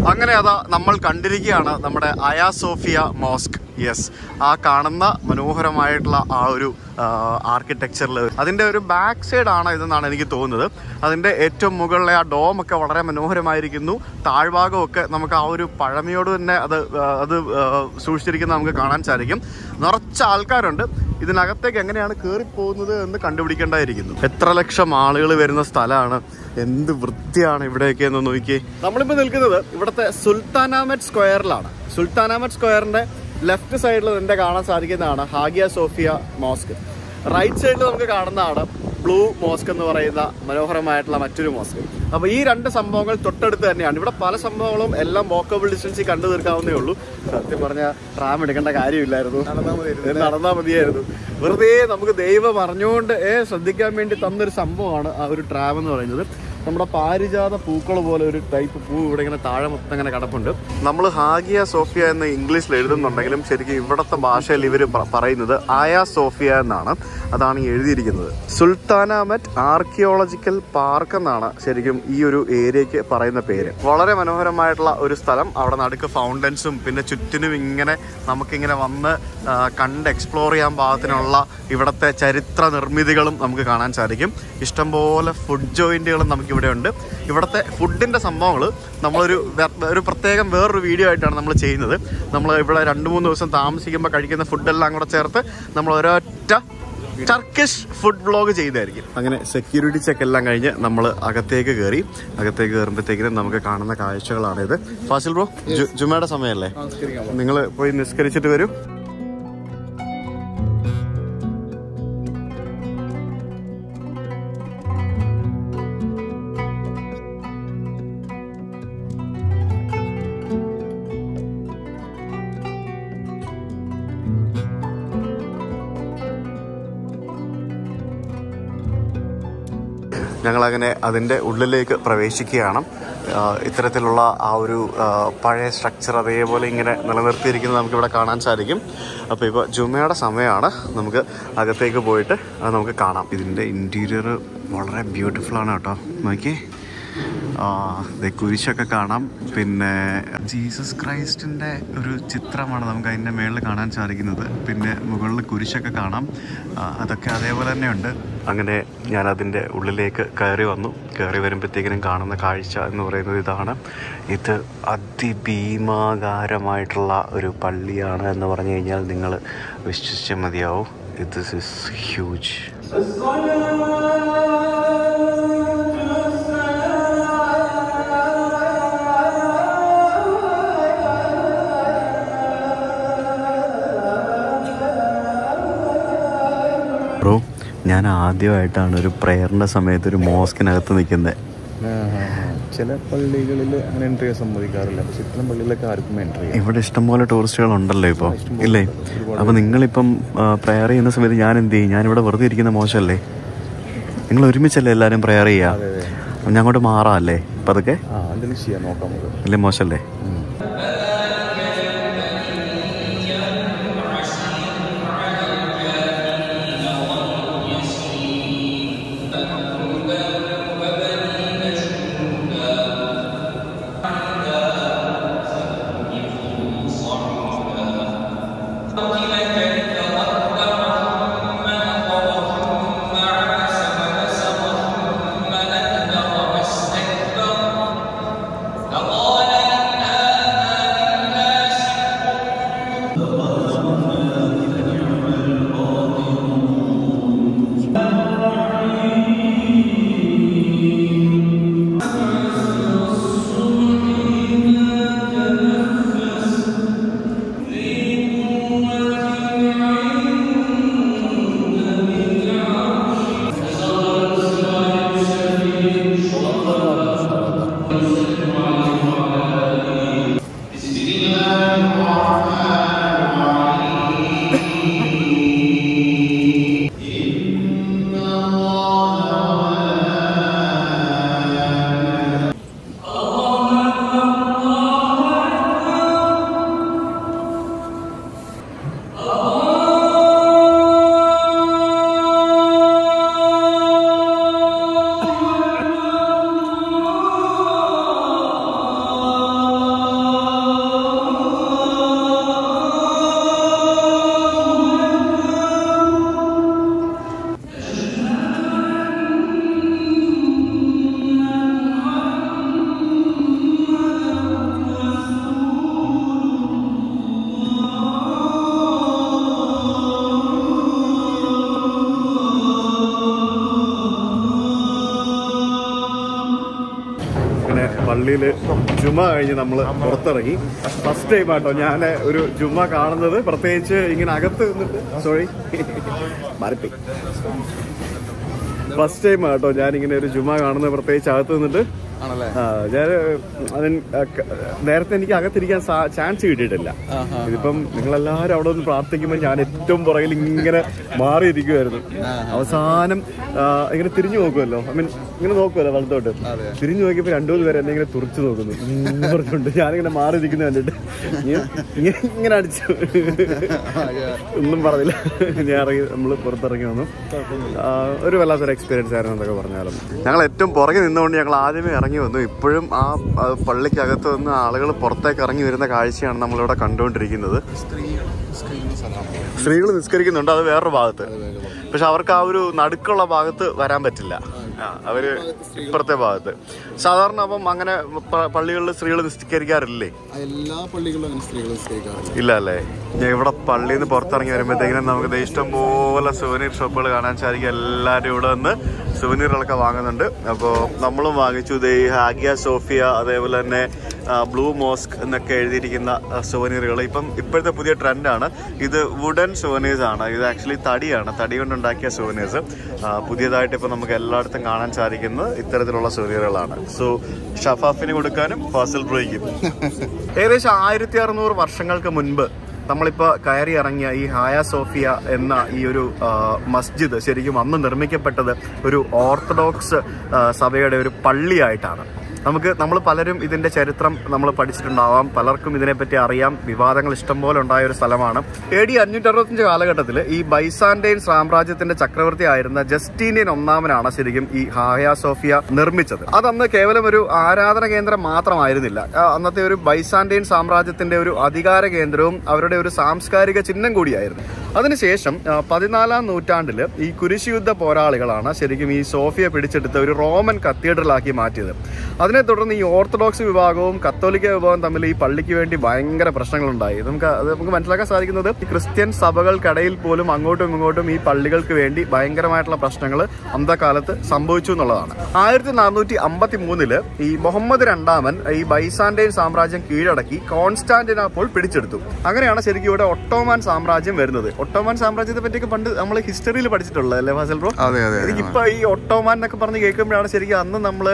അങ്ങനെ അതാ നമ്മൾ കണ്ടിരിക്കുകയാണ് നമ്മുടെ അയാ സോഫിയ മോസ്ക് യെസ് ആ കാണുന്ന മനോഹരമായിട്ടുള്ള ആ ഒരു ആർക്കിടെക്ചറിൽ അതിൻ്റെ ഒരു ബാക്ക് സൈഡ് ആണ് ഇതെന്നാണ് എനിക്ക് തോന്നുന്നത് അതിൻ്റെ ഏറ്റവും മുകളിലെ ആ ഡോം ഒക്കെ വളരെ മനോഹരമായിരിക്കുന്നു താഴ്ഭാഗമൊക്കെ നമുക്ക് ആ ഒരു പഴമയോട് തന്നെ അത് ആ, അത് ആ, സൂക്ഷിച്ചിരിക്കുന്നത് നമുക്ക് കാണാൻ സാധിക്കും നിറച്ച ആൾക്കാരുണ്ട് ഇതിനകത്തേക്ക് എങ്ങനെയാണ് കയറി പോകുന്നത് എന്ന് കണ്ടുപിടിക്കേണ്ടായിരിക്കുന്നു എത്ര ലക്ഷം ആളുകൾ വരുന്ന സ്ഥലമാണ് എന്ത് വൃത്തിയാണ് ഇവിടെയൊക്കെ എന്ന് നോക്കിയേ നമ്മളിപ്പോൾ നിൽക്കുന്നത് ഇവിടുത്തെ സുൽത്താനാമറ്റ് സ്ക്വയറിലാണ് സുൽത്താനാമറ്റ് സ്ക്വയറിന്റെ ലെഫ്റ്റ് സൈഡിൽ നിന്റെ കാണാൻ സാധിക്കുന്നതാണ് ഹാഗിയ സോഫിയ മോസ്ക് റൈറ്റ് സൈഡിൽ നമുക്ക് കാണുന്നതാണ് ബ്ലൂ മോസ്ക് എന്ന് പറയുന്ന മനോഹരമായിട്ടുള്ള മറ്റൊരു മോസ്ക് അപ്പോൾ ഈ രണ്ട് സംഭവങ്ങൾ തൊട്ടടുത്ത് തന്നെയാണ് ഇവിടെ പല സംഭവങ്ങളും എല്ലാം വാക്കബിൾ ഡിസ്റ്റൻസിൽ കണ്ടു തീർക്കാവുന്നേ ഉള്ളൂ സത്യം പറഞ്ഞാൽ റാം എടുക്കേണ്ട കാര്യമില്ലായിരുന്നു ഇത് നടന്നാൽ മതിയായിരുന്നു വെറുതെ നമുക്ക് ദൈവം അറിഞ്ഞുകൊണ്ട് ഏ ശ്രദ്ധിക്കാൻ വേണ്ടി തന്നൊരു സംഭവമാണ് ആ ഒരു ട്രാം എന്ന് പറയുന്നത് നമ്മുടെ പാരിജാത പൂക്കൾ പോലെ ഒരു ടൈപ്പ് പൂ ഇവിടെ ഇങ്ങനെ താഴെ മൊത്തം ഇങ്ങനെ കിടപ്പുണ്ട് നമ്മൾ ഹാഗിയ സോഫിയ എന്ന് ഇംഗ്ലീഷിൽ എഴുതുന്നുണ്ടെങ്കിലും ശരിക്കും ഇവിടുത്തെ ഭാഷയിൽ ഇവർ പറയുന്നത് ആയ സോഫിയ എന്നാണ് അതാണ് ഈ എഴുതിയിരിക്കുന്നത് സുൽത്താനാമറ്റ് ആർക്കിയോളജിക്കൽ പാർക്ക് എന്നാണ് ശരിക്കും ഈ ഒരു ഏരിയക്ക് പറയുന്ന പേര് വളരെ മനോഹരമായിട്ടുള്ള ഒരു സ്ഥലം അവിടെ നടുക്ക് ഫൗണ്ടൻസും പിന്നെ ചുറ്റിനും ഇങ്ങനെ നമുക്കിങ്ങനെ വന്ന് ആ, കണ്ട് എക്സ്പ്ലോർ ചെയ്യാൻ പാകത്തിനുള്ള ഇവിടുത്തെ ചരിത്ര നിർമ്മിതികളും നമുക്ക് കാണാൻ സാധിക്കും ഇഷ്ടംപോലെ ഫുഡ് ജോയിന്റുകളും നമുക്കിവിടെ ഉണ്ട് ഇവിടുത്തെ ഫുഡിൻ്റെ സംഭവങ്ങൾ നമ്മളൊരു വേ- ഒരു പ്രത്യേകം വേറൊരു വീഡിയോ ആയിട്ടാണ് നമ്മൾ ചെയ്യുന്നത് നമ്മൾ ഇവിടെ രണ്ട് മൂന്ന് ദിവസം താമസിക്കുമ്പോൾ കഴിക്കുന്ന ഫുഡെല്ലാം കൂടെ ചേർത്ത് നമ്മൾ ഒരൊറ്റ ടർക്കിഷ് ഫുഡ് വ്ളോഗ് ചെയ്തായിരിക്കും അങ്ങനെ സെക്യൂരിറ്റി ചെക്ക് എല്ലാം കഴിഞ്ഞ് നമ്മൾ അകത്തേക്ക് കയറി അകത്തേക്ക് കയറുമ്പോഴത്തേക്കിനും നമുക്ക് കാണുന്ന കാഴ്ചകളാണിത് ഫാസിൽ ബ്രോ ജു- ജുമയുടെ സമയമല്ലേ നിങ്ങൾ പോയി നിസ്കരിച്ചിട്ട് വരൂ ഞങ്ങളങ്ങനെ അതിൻ്റെ ഉള്ളിലേക്ക് പ്രവേശിക്കുകയാണ് ആ, ഇത്തരത്തിലുള്ള ആ ഒരു ആ, പഴയ സ്ട്രക്ചർ അതേപോലെ ഇങ്ങനെ നിലനിർത്തിയിരിക്കുന്നത് നമുക്കിവിടെ കാണാൻ സാധിക്കും അപ്പോൾ ഇപ്പോൾ ജുമയുടെ സമയമാണ് നമുക്ക് അകത്തേക്ക് പോയിട്ട് അത് നമുക്ക് കാണാം ഇതിൻ്റെ ഇൻറ്റീരിയർ വളരെ ബ്യൂട്ടിഫുൾ ആണ് കേട്ടോ നോക്കിയേ ആ, ദേ കുരിശൊക്കെ കാണാം പിന്നെ ജീസസ് ക്രൈസ്റ്റിൻ്റെ ഒരു ചിത്രമാണ് നമുക്ക് അതിൻ്റെ മേളിൽ കാണാൻ സാധിക്കുന്നത് പിന്നെ മുകളിൽ കുരിശൊക്കെ കാണാം ആ, അതൊക്കെ അതേപോലെ തന്നെ ഉണ്ട് അങ്ങനെ ഞാൻ അതിൻ്റെ ഉള്ളിലേക്ക് കയറി വന്നു കയറി വരുമ്പോഴത്തേക്കിനും കാണുന്ന കാഴ്ച എന്ന് പറയുന്നത് ഇതാണ് ഇത് അതിഭീമാകാരമായിട്ടുള്ള ഒരു പള്ളിയാണ് എന്ന് പറഞ്ഞു കഴിഞ്ഞാൽ നിങ്ങൾ വിശ്വസിച്ചാൽ മതിയാവും ഇത് ഇസ് ഹ്യൂജ് ബ്രോ ഞാൻ ആദ്യമായിട്ടാണ് ഒരു പ്രേയറിൻ്റെ സമയത്ത് ഒരു മോസ്കിനകത്ത് നിൽക്കുന്നത് ചില പള്ളികളിൽ അങ്ങനെ എൻട്രി ചെയ്യാൻ സമ്മതിക്കാറില്ല പക്ഷെ ഇത്തരം പള്ളിയിലൊക്കെ ആർക്കും എൻട്രി ചെയ്യാം ഇവിടെ ഇഷ്ടംപോലെ ടൂറിസ്റ്റുകൾ ഉണ്ടല്ലോ ഇപ്പോൾ ഇല്ലേ അപ്പോൾ നിങ്ങളിപ്പം പ്രയർ ചെയ്യുന്ന സമയത്ത് ഞാൻ എന്ത് ചെയ്യും ഞാനിവിടെ വെറുതെ ഇരിക്കുന്ന മോശമല്ലേ നിങ്ങൾ ഒരുമിച്ചല്ലേ എല്ലാവരും പ്രയർ ചെയ്യുക അപ്പം ഞാൻ അങ്ങോട്ട് മാറാമല്ലേ അപ്പം അതൊക്കെ ആ എന്തെങ്കിലും ചെയ്യാം നോക്കാം നമുക്ക് വലിയ മോശമല്ലേ പള്ളിയിൽ ജുമ കഴിഞ്ഞ് നമ്മൾ പുറത്തിറങ്ങി ഫസ്റ്റ് ടൈം ആട്ടോ ഞാൻ ഒരു ജുമ കാണുന്നത് പ്രത്യേകിച്ച് ഇങ്ങനെ അകത്ത് നിന്നിട്ട് സോറി മാറിപ്പോയി ഫസ്റ്റ് ടൈം ആട്ടോ ഞാനിങ്ങനെ ഒരു ജുമ കാണുന്നത് പ്രത്യേകിച്ച് അകത്ത് നിന്നിട്ട് ആണല്ലേ ആ, ഞാൻ അതിന് നേരത്തെ എനിക്ക് അകത്തിരിക്കാൻ ചാൻസ് കിട്ടിയിട്ടില്ല ഇതിപ്പം നിങ്ങളെല്ലാവരും അവിടെ ഒന്ന് പ്രാർത്ഥിക്കുമ്പോൾ ഞാൻ ഏറ്റവും പുറകിൽ ഇങ്ങനെ മാറിയിരിക്കുമായിരുന്നു അവസാനം ആ, ഇങ്ങനെ തിരിഞ്ഞു നോക്കുമല്ലോ ഐ മീൻ ഇങ്ങനെ നോക്കുമല്ലോ വലത്തോട്ട് തിരിഞ്ഞു നോക്കിയപ്പോൾ രണ്ടു മൂന്ന് പേര് എന്നെ ഇങ്ങനെ തുറച്ചു നോക്കുന്നു ഉം പറഞ്ഞുകൊണ്ട് ഞാനിങ്ങനെ മാറിയിരിക്കുന്നത് കണ്ടിട്ട് ഇങ്ങനെ- ഇങ്ങനെ ഇങ്ങനെ അടിച്ചു ഒന്നും പറഞ്ഞില്ല ഞാൻ ഇറങ്ങി നമ്മൾ പുറത്തിറങ്ങി വന്നു ആ, ഒരു വല്ലാത്തൊരു എക്സ്പീരിയൻസ് ആയിരുന്നു എന്നൊക്കെ പറഞ്ഞാലും ഞങ്ങൾ ഏറ്റവും പുറകെ നിന്നുകൊണ്ട് ഞങ്ങൾ ആദ്യമേ ഇറങ്ങി വന്നു ഇപ്പോഴും ആ ആ പള്ളിക്കകത്ത് നിന്ന് ആളുകൾ പുറത്തേക്ക് ഇറങ്ങി വരുന്ന കാഴ്ചയാണ് നമ്മളിവിടെ കണ്ടുകൊണ്ടിരിക്കുന്നത് സ്ത്രീകൾ നിസ്കരിക്കുന്നുണ്ട് അത് വേറൊരു ഭാഗത്ത് പക്ഷെ അവർക്ക് ആ ഒരു നടുക്കുള്ള ഭാഗത്ത് വരാൻ പറ്റില്ല ആ, അവര് ഇപ്പുറത്തെ ഭാഗത്ത് സാധാരണ അപ്പം അങ്ങനെ പ- പള്ളികളിൽ സ്ത്രീകൾ നിസ്കരിക്കാറില്ലേ എല്ലാ പള്ളികളിലും അങ്ങനെ സ്ത്രീകൾ നിസ്കരിക്കാറില്ല ഇല്ല അല്ലേ ഞാൻ ഇവിടെ പള്ളിയിൽ നിന്ന് പുറത്തിറങ്ങി വരുമ്പോഴത്തേക്കിനും നമുക്ക് ദേ ഇഷ്ടം പോലെ സുവനീർ ഷോപ്പുകൾ കാണാൻ സാധിക്കും എല്ലാവരും ഇവിടെ വന്ന് സുവനീറുകളൊക്കെ വാങ്ങുന്നുണ്ട് അപ്പോൾ നമ്മളും വാങ്ങിച്ചു ദേ ഈ ഹാഗിയ സോഫിയ അതേപോലെ തന്നെ ആ, ബ്ലൂ മോസ്ക് എന്നൊക്കെ എഴുതിയിരിക്കുന്ന സുവനീറുകൾ ഇപ്പം ഇപ്പോഴത്തെ പുതിയ ട്രെൻഡാണ് ഇത് വുഡൻ സുവനീഴ്സ് ആണ് ഇത് ആക്ച്വലി തടിയാണ് തടി കൊണ്ടുണ്ടാക്കിയ സുവനീഴ്സ് പുതിയതായിട്ട് ഇപ്പോൾ നമുക്ക് എല്ലായിടത്തും കാണാൻ സാധിക്കുന്നത് ഇത്തരത്തിലുള്ള സുവനീറുകളാണ് സോ ഷഫാഫിന് കൊടുക്കാനും ഫാസിൽ ബ്രോയ്ക്കും ഏകദേശം ആയിരത്തി അറുന്നൂറ് വർഷങ്ങൾക്ക് മുൻപ് നമ്മളിപ്പോൾ കയറി ഇറങ്ങിയ ഈ ഹായ സോഫിയ എന്ന ഈ ഒരു ആ, മസ്ജിദ് ശരിക്കും അന്ന് നിർമ്മിക്കപ്പെട്ടത് ഒരു ഓർത്തഡോക്സ് ആ, സഭയുടെ ഒരു പള്ളിയായിട്ടാണ് നമുക്ക് നമ്മൾ പലരും ഇതിന്റെ ചരിത്രം നമ്മൾ പഠിച്ചിട്ടുണ്ടാവാം പലർക്കും ഇതിനെപ്പറ്റി അറിയാം വിവാദങ്ങൾ ഇഷ്ടംപോലെ ഉണ്ടായ ഒരു സ്ഥലമാണ് എ ഡി അഞ്ഞൂറ്റി അറുപത്തഞ്ച് കാലഘട്ടത്തിൽ ഈ ബൈസാൻഡൈൻ സാമ്രാജ്യത്തിന്റെ ചക്രവർത്തി ആയിരുന്ന ജസ്റ്റീനിയൻ ഒന്നാമനാണ് ശരിക്കും ഈ ഹായ സോഫിയ നിർമ്മിച്ചത് അതന്ന് കേവലം ഒരു ആരാധന കേന്ദ്രം മാത്രമായിരുന്നില്ല ആ, അന്നത്തെ ഒരു ബൈസാൻഡൈൻ സാമ്രാജ്യത്തിന്റെ ഒരു അധികാര കേന്ദ്രവും അവരുടെ ഒരു സാംസ്കാരിക ചിഹ്നം കൂടിയായിരുന്നു അതിനുശേഷം ആ, പതിനാലാം നൂറ്റാണ്ടിൽ ഈ കുരിശുയുദ്ധ പോരാളികളാണ് ശരിക്കും ഈ സോഫിയ പിടിച്ചെടുത്ത് ഒരു റോമൻ കത്തീഡ്രലാക്കി മാറ്റിയത് അതിനെ തുടർന്ന് ഈ ഓർത്തഡോക്സ് വിഭാഗവും കത്തോലിക്ക വിഭാഗവും തമ്മിൽ ഈ പള്ളിക്ക് വേണ്ടി ഭയങ്കര പ്രശ്നങ്ങളുണ്ടായി നമുക്ക് അത് നമുക്ക് മനസ്സിലാക്കാൻ സാധിക്കുന്നത് ഈ ക്രിസ്ത്യൻ സഭകൾക്കിടയിൽ പോലും അങ്ങോട്ടും ഇങ്ങോട്ടും ഈ പള്ളികൾക്ക് വേണ്ടി ഭയങ്കരമായിട്ടുള്ള പ്രശ്നങ്ങൾ അന്തകാലത്ത് സംഭവിച്ചു എന്നുള്ളതാണ് ആയിരത്തി നാനൂറ്റി അമ്പത്തി മൂന്നില് ഈ മുഹമ്മദ് രണ്ടാമൻ ഈ ബൈസാൻഡൈൻ സാമ്രാജ്യം കീഴടക്കി കോൺസ്റ്റാന്റിനാപ്പോൾ പിടിച്ചെടുത്തു അങ്ങനെയാണ് ശരിക്കും ഇവിടെ ഒട്ടോമാൻ സാമ്രാജ്യം വരുന്നത് ഒട്ടോമാൻ സാമ്രാജ്യത്തെ പറ്റിയൊക്കെ പണ്ട് നമ്മൾ ഹിസ്റ്ററിയിൽ പഠിച്ചിട്ടുള്ളത് അല്ലേ ഫാസൽ ബ്രോ അതെ അതെ എനിക്കിപ്പോ ഈ ഒട്ടോമാൻ എന്നൊക്കെ പറഞ്ഞ് കേൾക്കുമ്പോഴാണ് ശരിക്കും അന്ന് നമ്മള്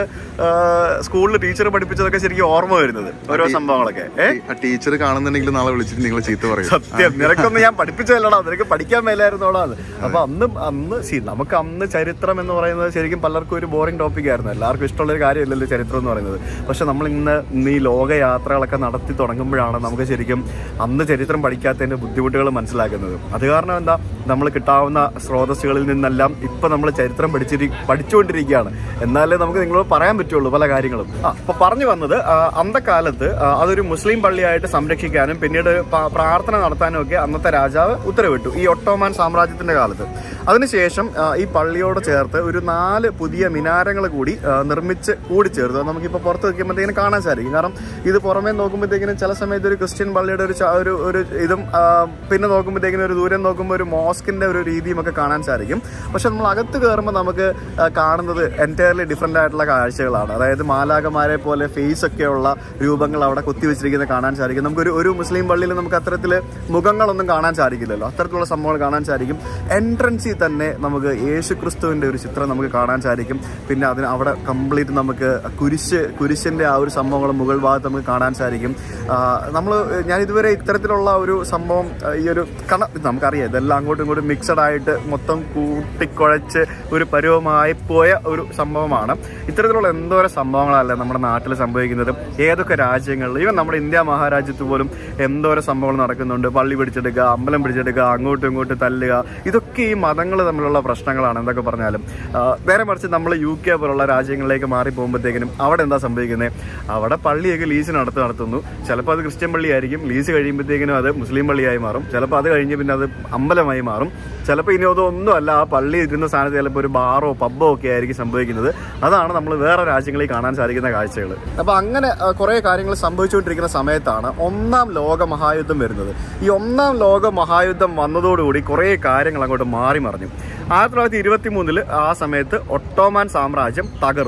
സ്കൂളിൽ ടീച്ചർ പഠിപ്പിച്ചതൊക്കെ ശരിക്കും ഓർമ്മ വരുന്നത് ഓരോ സംഭവങ്ങളൊക്കെ ഏ ആ ടീച്ചർ കാണുന്നുണ്ടെങ്കിൽ നാളെ വിളിച്ചിട്ട് നിങ്ങൾ ചീത്ത പറയും സത്യം നിനക്കൊന്നും ഞാൻ പഠിപ്പിച്ചതല്ലടാ നിനക്ക് പഠിക്കാൻ മേലായിരുന്നോടാ അത് അപ്പൊ അന്ന് അന്ന് സി നമുക്ക് അന്ന് ചരിത്രം എന്ന് പറയുന്നത് ശരിക്കും പലർക്കും ഒരു ബോറിംഗ് ടോപ്പിക് ആയിരുന്നു എല്ലാവർക്കും ഇഷ്ടമുള്ള ഒരു കാര്യമല്ലല്ലോ ചരിത്രം എന്ന് പറയുന്നത് പക്ഷെ നമ്മൾ ഇന്ന് ഇന്ന് ഈ ലോക യാത്രകളൊക്കെ നടത്തി തുടങ്ങുമ്പോഴാണ് നമുക്ക് ശരിക്കും അന്ന് ചരിത്രം പഠിക്കാത്തതിന്റെ ബുദ്ധിമുട്ടുകൾ മനസ്സിലാക്കുന്നത് അത് കാരണം എന്താ നമ്മൾ കിട്ടാവുന്ന സ്രോതസ്സുകളിൽ നിന്നെല്ലാം ഇപ്പൊ നമ്മൾ ചരിത്രം പഠിച്ചിരി പഠിച്ചുകൊണ്ടിരിക്കുകയാണ് എന്നാലേ നമുക്ക് നിങ്ങളോട് പറയാൻ പറ്റുള്ളൂ പല കാര്യങ്ങളും ആ അപ്പൊ പറഞ്ഞു വന്നത് ആ, അന്നക്കാലത്ത് ആ, അതൊരു മുസ്ലിം പള്ളിയായിട്ട് സംരക്ഷിക്കാനും പിന്നീട് പ- പ്രാർത്ഥന നടത്താനും ഒക്കെ അന്നത്തെ രാജാവ് ഉത്തരവിട്ടു ഈ ഒട്ടോമാൻ സാമ്രാജ്യത്തിന്റെ കാലത്ത് അതിനുശേഷം ആ, ഈ പള്ളിയോട് ചേർത്ത് ഒരു നാല് പുതിയ മിനാരങ്ങൾ കൂടി ആ, നിർമ്മിച്ച് കൂടിച്ചേർത്തു അത് നമുക്കിപ്പോൾ പുറത്ത് നിൽക്കുമ്പോഴത്തേക്കിനും കാണാൻ സാധിക്കും കാരണം ഇത് പുറമേ നോക്കുമ്പോഴത്തേക്കിനും ചില സമയത്ത് ഒരു ക്രിസ്ത്യൻ പള്ളിയുടെ ഒരു ച- ഒരു ഒരു ഇതും ആ, പിന്നെ നോക്കുമ്പോഴത്തേക്കിനും ഒരു ദൂരം നോക്കുമ്പോൾ ഒരു മോസ്കിന്റെ ഒരു രീതിയും ഒക്കെ കാണാൻ സാധിക്കും പക്ഷെ നമ്മൾ അകത്ത് കയറുമ്പോൾ നമുക്ക് ആ, കാണുന്നത് എൻറ്റയർലി ഡിഫറെൻ്റ് ആയിട്ടുള്ള കാഴ്ചകളാണ് അതായത് മാലാകമാരെ പോലെ ഫേസ് ഒക്കെയുള്ള രൂപങ്ങൾ അവിടെ കൊത്തിവെച്ചിരിക്കുന്നത് കാണാൻ സാധിക്കും നമുക്കൊരു ഒരു മുസ്ലിം പള്ളിയിൽ നമുക്ക് അത്തരത്തിൽ മുഖങ്ങളൊന്നും കാണാൻ സാധിക്കില്ലല്ലോ അത്തരത്തിലുള്ള സംഭവങ്ങൾ കാണാൻ സാധിക്കും എൻട്രൻസിൽ തന്നെ നമുക്ക് യേശു ക്രിസ്തുവിൻ്റെ ഒരു ചിത്രം നമുക്ക് കാണാൻ സാധിക്കും പിന്നെ അതിന് അവിടെ കംപ്ലീറ്റ് നമുക്ക് കുരിശ് കുരിശിൻ്റെ ആ ഒരു സംഭവങ്ങൾ മുകൾ ഭാഗത്ത് നമുക്ക് കാണാൻ സാധിക്കും നമ്മൾ ഞാൻ ഇതുവരെ ഇത്തരത്തിലുള്ള ഒരു സംഭവം ആ, ഈ ഒരു കണ നമുക്കറിയാം ഇതെല്ലാം അങ്ങോട്ടും ഇങ്ങോട്ടും മിക്സഡ് ആയിട്ട് മൊത്തം കൂട്ടിക്കുഴച്ച് ഒരു പരുവമായി പോയ ഒരു സംഭവമാണ് ഇത്തരത്തിലുള്ള എന്തോരം സംഭവങ്ങളല്ല നമ്മുടെ നാട്ടിൽ സംഭവിക്കുന്നത് ഏതൊക്കെ രാജ്യങ്ങളിൽ ഈവൻ നമ്മുടെ ഇന്ത്യ മഹാരാജ്യത്ത് പോലും എന്തോരം സംഭവങ്ങൾ നടക്കുന്നുണ്ട് പള്ളി പിടിച്ചെടുക്കുക അമ്പലം പിടിച്ചെടുക്കുക അങ്ങോട്ടും ഇങ്ങോട്ടും തല്ലുക ഇതൊക്കെ ഈ മതങ്ങൾ തമ്മിലുള്ള പ്രശ്നങ്ങളാണ് എന്തൊക്കെ പറഞ്ഞാലും ആ, നേരെ മറിച്ച് നമ്മൾ യു കെ പോലുള്ള രാജ്യങ്ങളിലേക്ക് മാറി പോകുമ്പോഴത്തേക്കിനും അവിടെ എന്താ സംഭവിക്കുന്നത് അവിടെ പള്ളിയൊക്കെ ലീസിന് നടത്തി നടത്തുന്നു ചിലപ്പോൾ അത് ക്രിസ്ത്യൻ പള്ളിയായിരിക്കും ലീസ് കഴിയുമ്പോഴത്തേക്കിനും അത് മുസ്ലിം പള്ളിയായി മാറും ചിലപ്പോൾ അത് കഴിഞ്ഞ് പിന്നെ അത് അമ്പലമായി മാറും ചിലപ്പോൾ ഇനി അതൊന്നും അല്ല ആ പള്ളി ഇരുന്ന സ്ഥാനത്ത് ചിലപ്പോൾ ഒരു ബാറോ പബ്ബോ ഒക്കെ ആയിരിക്കും സംഭവിക്കുന്നത് അതാണ് നമ്മൾ വേറെ രാജ്യങ്ങളിൽ കാണാൻ സാധിക്കുന്ന കാഴ്ചകൾ അപ്പോൾ അങ്ങനെ ആ, കുറേ കാര്യങ്ങൾ സംഭവിച്ചുകൊണ്ടിരിക്കുന്ന സമയത്താണ് ഒന്നാം ലോക മഹായുദ്ധം വരുന്നത് ഈ ഒന്നാം ലോക മഹായുദ്ധം വന്നതോടുകൂടി കുറേ കാര്യങ്ങൾ അങ്ങോട്ട് മാറി മറിഞ്ഞു ആയിരത്തി തൊള്ളായിരത്തി ഇരുപത്തി മൂന്നില് ആ സമയത്ത് ഒട്ടോമാൻ സാമ്രാജ്യം തകർന്നു